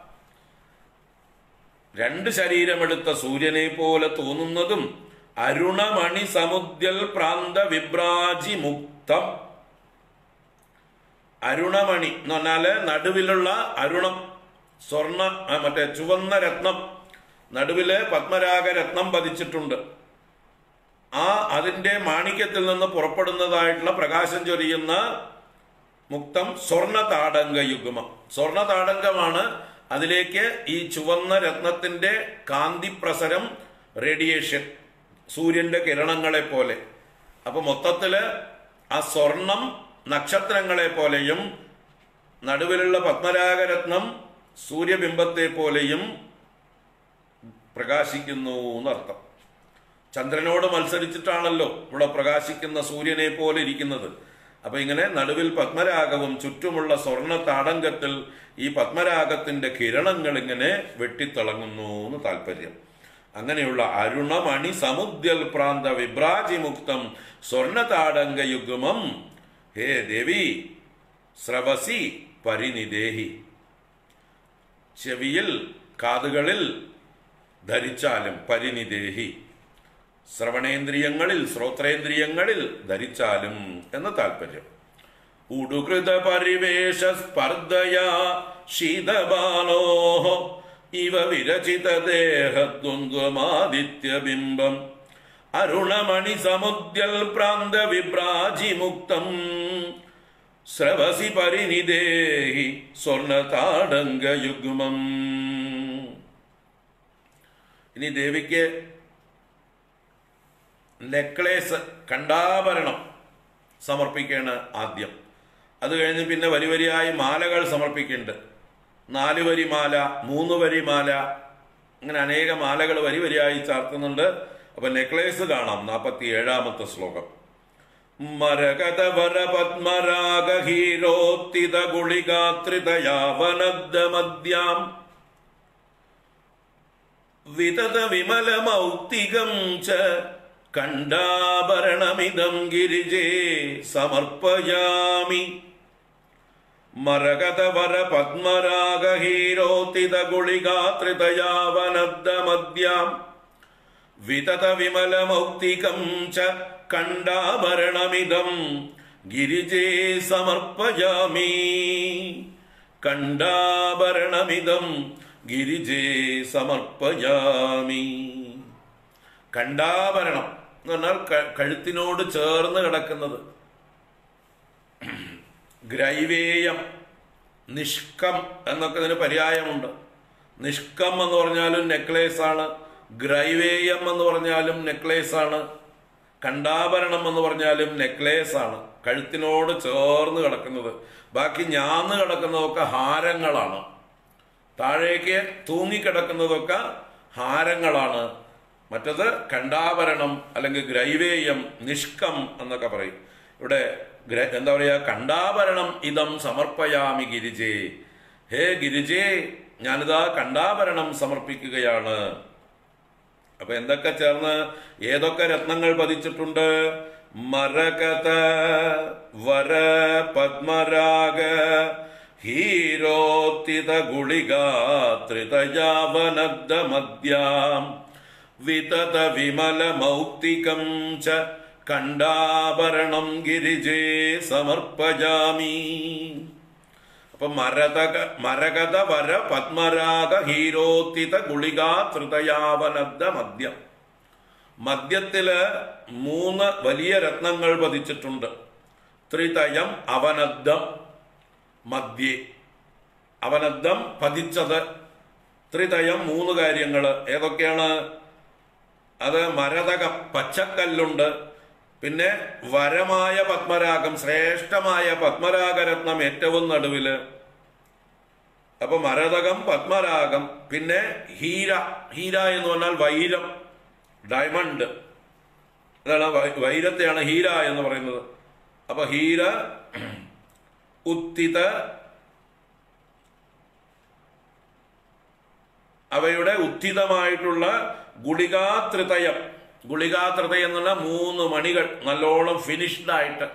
രണ്ട് ശരീരമെടുത്ത സൂര്യനെ പോലെ തോന്നുന്നതും അരുണമണി സമുദ്യൽ പ്രാന്ത വിഭ്രാജി മുക്തം അരുണമണി എന്ന് പറഞ്ഞാല് നടുവിലുള്ള അരുണം സ്വർണ ആ, മറ്റേ ചുവന്ന രത്നം നടുവില് പത്മരാഗ രത്നം പതിച്ചിട്ടുണ്ട് ആ അതിന്റെ മാണിക്യത്തിൽ നിന്ന് പുറപ്പെടുന്നതായിട്ടുള്ള പ്രകാശം ചൊരിയുന്ന മുക്തം സ്വർണ താടങ്ക യുഗ്മം സ്വർണ താടങ്കമാണ് അതിലേക്ക് ഈ ചുവന്ന രത്നത്തിന്റെ കാന്തി പ്രസരം റേഡിയേഷൻ സൂര്യന്റെ കിരണങ്ങളെ പോലെ അപ്പൊ മൊത്തത്തില് ആ സ്വർണം നക്ഷത്രങ്ങളെ പോലെയും നടുവിലുള്ള പത്മരാഗരത്നം സൂര്യബിംബത്തെ പോലെയും പ്രകാശിക്കുന്നു എന്നർത്ഥം ചന്ദ്രനോട് മത്സരിച്ചിട്ടാണല്ലോ ഇവിടെ പ്രകാശിക്കുന്ന സൂര്യനെ പോലെ ഇരിക്കുന്നത് അപ്പൊ ഇങ്ങനെ നടുവിൽ പത്മരാഗവും ചുറ്റുമുള്ള സ്വർണ്ണ താടങ്കത്തിൽ ഈ പത്മരാഗത്തിന്റെ കിരണങ്ങൾ ഇങ്ങനെ വെട്ടിത്തിളങ്ങുന്നു എന്ന് താല്പര്യം അങ്ങനെയുള്ള അരുണമണി സമുദ്യൽ പ്രാന്ത വിഭ്രാജിമുക്തം സ്വർണ്ണ താടങ്ക യുഗ്മം ഹേ ദേവി സ്രവസി പരിനിദേഹി ചെവിയിൽ കാതുകളിൽ ധരിച്ചാലും പരിനിദേഹി ശ്രവണേന്ദ്രിയങ്ങളിൽ ശ്രോത്രേന്ദ്രിയങ്ങളിൽ ധരിച്ചാലും എന്ന് താല്പര്യം ഉടുകൃത പരിവേഷ സ്പർദ്ധയാ ശീതബാലോ ഇവ വിരചിത ദേഹദ്വന്ദ്വമാദിത്യബിംബം അരുണമണി സമുദ്യൽ പ്രാന്ത വിഭ്രാജി മുക്തം സ്രവസി പരിനിദേഹി സ്വർണതാടങ്ക യുഗ്മം ഇനി ദേവിക്ക് നെക്ലേസ് കണ്ടാഭരണം സമർപ്പിക്കുകയാണ് ആദ്യം അത് കഴിഞ്ഞ് പിന്നെ വരി വരിയായി മാലകൾ സമർപ്പിക്കുന്നുണ്ട് നാല് വരി മാല മൂന്ന് വരി മാല അങ്ങനെ അനേക മാലകൾ വരി വരിയായി ചാർത്തുന്നുണ്ട് അപ്പൊ നെക്ലേസ് കാണാം നാൽപ്പത്തി ഏഴാമത്തെ ശ്ലോകം മരകതവര പത്മരാഗ ഹീരോത്തിത ഗുളികാത്രിതയാവനദ്ദമദ്യാം വിതത വിമലമൗക്തികം ച കണ്ടാഭരണമിതം ഗിരിജേ സമർപ്പയാമി മരകതവര പത്മരാഗ ഹീരോത്തിത ഗുളികാത്രിതയാവനദ്ദമദ്യാം വിതത വിമലമൗക്തികം ച കണ്ടാഭരണമിതം ഗിരിജേ സമർപ്പയാമി കണ്ടാഭരണമിതം ഗിരിജേ സമർപ്പയാമി കണ്ടാഭരണം എന്ന് പറഞ്ഞാൽ ക- കഴുത്തിനോട് ചേർന്ന് കിടക്കുന്നത് ഗ്രൈവേയം നിഷ്കം എന്നൊക്കെ ഇതിന് പര്യായമുണ്ട് നിഷ്കം എന്ന് പറഞ്ഞാലും നെക്ലേസ് ആണ് ഗ്രൈവേയം എന്ന് പറഞ്ഞാലും നെക്ലേസ് ആണ് കണ്ടാഭരണം എന്ന് പറഞ്ഞാലും നെക്ലേസ് ആണ് കഴുത്തിനോട് ചേർന്ന് കിടക്കുന്നത് ബാക്കി ഞാന്ന് കിടക്കുന്നതൊക്കെ ഹാരങ്ങളാണ് താഴേക്ക് തൂങ്ങിക്കിടക്കുന്നതൊക്കെ ഹാരങ്ങളാണ് മറ്റത് കണ്ടാഭരണം അല്ലെങ്കിൽ ഗ്രൈവേയം നിഷ്കം എന്നൊക്കെ പറയും ഇവിടെ ഗ്ര- എന്താ പറയുക കണ്ടാഭരണം ഇതം സമർപ്പയാമി ഗിരിജേ ഹേ ഗിരിജേ ഞാനിതാ കണ്ടാഭരണം സമർപ്പിക്കുകയാണ് അപ്പൊ എന്തൊക്കെ ചേർന്ന് ഏതൊക്കെ രത്നങ്ങൾ പതിച്ചിട്ടുണ്ട് മരകത വര പത്മരാഗ ഹീരോത്തിത ഗുളിക ത്രിതയാവനദ്ദ മദ്യാം വിതത വിമല മൗക്തികം ച കണ്ടാഭരണം ഗിരിജേ സമർപ്പജാമി അപ്പൊ മരതക മരകത വര പത്മരാഗ ഹീരോത്തിത ഗുളിക ത്രിതയാവനദ്ദ മദ്യം മദ്യത്തില് മൂന്ന് വലിയ രത്നങ്ങൾ പതിച്ചിട്ടുണ്ട് ത്രിതയം അവനദ്ദം മദ്യേ അവനദ്ദം പതിച്ചത് ത്രിതയം മൂന്ന് കാര്യങ്ങൾ ഏതൊക്കെയാണ് അത് മരതകം പച്ചക്കല്ലുണ്ട് പിന്നെ വരമായ പത്മരാഗം ശ്രേഷ്ഠമായ പത്മരാഗരത്നം ഏറ്റവും നടുവില് അപ്പൊ മരതകം പത്മരാഗം പിന്നെ ഹീര ഹീര എന്ന് പറഞ്ഞാൽ വൈരം ഡയമണ്ട് അതാണ് വൈ- വൈരത്തെയാണ് ഹീര എന്ന് പറയുന്നത് അപ്പൊ ഹീര ഉത്തിത അവയുടെ ഉത്തിതമായിട്ടുള്ള ഗുളികാത്രിതയം ഗുളികാത്രിതയം എന്നുള്ള മൂന്ന് മണികൾ നല്ലോണം ഫിനിഷ്ഡ് ആയിട്ട്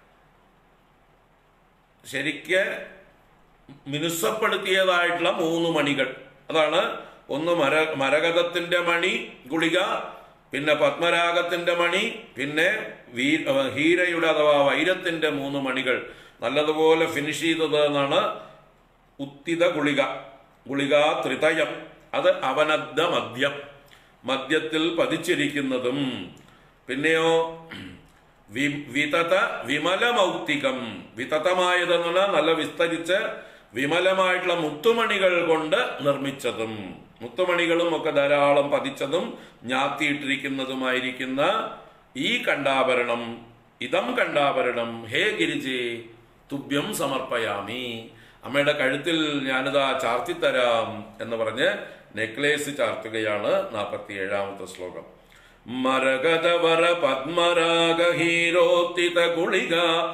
ശരിക്ക് മിനുസപ്പെടുത്തിയതായിട്ടുള്ള മൂന്ന് മണികൾ അതാണ് ഒന്ന് മര മരകതത്തിന്റെ മണി ഗുളിക പിന്നെ പത്മരാഗത്തിന്റെ മണി പിന്നെ വീ ഹീരയുടെ അഥവാ വൈരത്തിന്റെ മൂന്ന് മണികൾ നല്ലതുപോലെ ഫിനിഷ് ചെയ്തത് എന്നാണ് ഉത്തിത ഗുളിക ഗുളിക ത്രിതയം അത് അവനദ്ദ മദ്യം മദ്യത്തിൽ പതിച്ചിരിക്കുന്നതും പിന്നെയോ വി- വിതത വിമലമൗക്തികം വിതതമായതെന്നുള്ള നല്ല വിസ്തരിച്ച് വിമലമായിട്ടുള്ള മുത്തുമണികൾ കൊണ്ട് നിർമ്മിച്ചതും മുത്തുമണികളും ഒക്കെ ധാരാളം പതിച്ചതും ഞാത്തിയിട്ടിരിക്കുന്നതുമായിരിക്കുന്ന ഈ കണ്ടാഭരണം ഇതം കണ്ടാഭരണം ഹേ ഗിരിജേ തുഭ്യം സമർപ്പയാമി അമ്മയുടെ കഴുത്തിൽ ഞാനിതാ ചാർത്തിത്തരാം എന്ന് പറഞ്ഞ് നെക്ലേസ് ചാർത്തുകയാണ് നാൽപ്പത്തി ഏഴാമത്തെ ശ്ലോകം മരകതവര പത്മരാഗ ഹീരോത്തിത ഗുളിക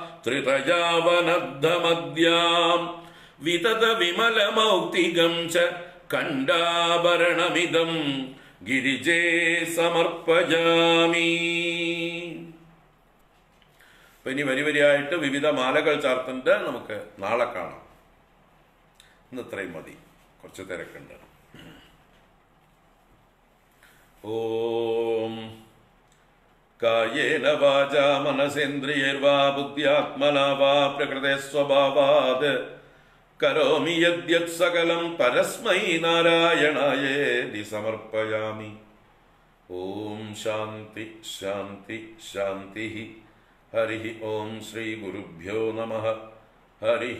ത്രിതജാവനദ്ധമദ്യാം വിതത വിമലമൗക്തികം ച കണ്ടാഭരണമിതം ഗിരിജേ സമർപ്പജാമി അപ്പൊ ഇനി വരി വരിയായിട്ട് വിവിധ മാലകൾ ചാർത്തുന്നുണ്ട് നമുക്ക് നാളെ കാണാം ഇന്ന് ഇത്രയും മതി കുറച്ച് തിരക്കുണ്ട് ഓം കായേന വാച മനസേന്ദ്രിയർവാ ബുദ്ധ്യാത്മനാ വാ പ്രകൃതേ സ്വഭാവാത് കരോമി യദ്യത് സകലം പരസ്മൈ നാരായണായേതി സമർപ്പയാമി ഓം ശാന്തി ശാന്തി ശാന്തി ഹരി ഓം ശ്രീ ഗുരുഭ്യോ നമ ഹരി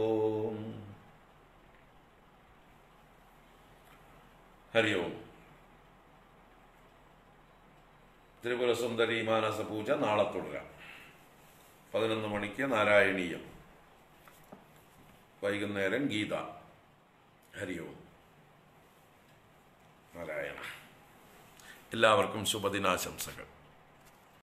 ഓം ഹരി ഓം ത്രിപുര സുന്ദരി മാനസ പൂജ നാളെ തുടരാം പതിനൊന്ന് മണിക്ക് നാരായണീയം വൈകുന്നേരം ഗീത ഹരി ഓം നാരായണ എല്ലാവർക്കും ശുഭദിനാശംസകൾ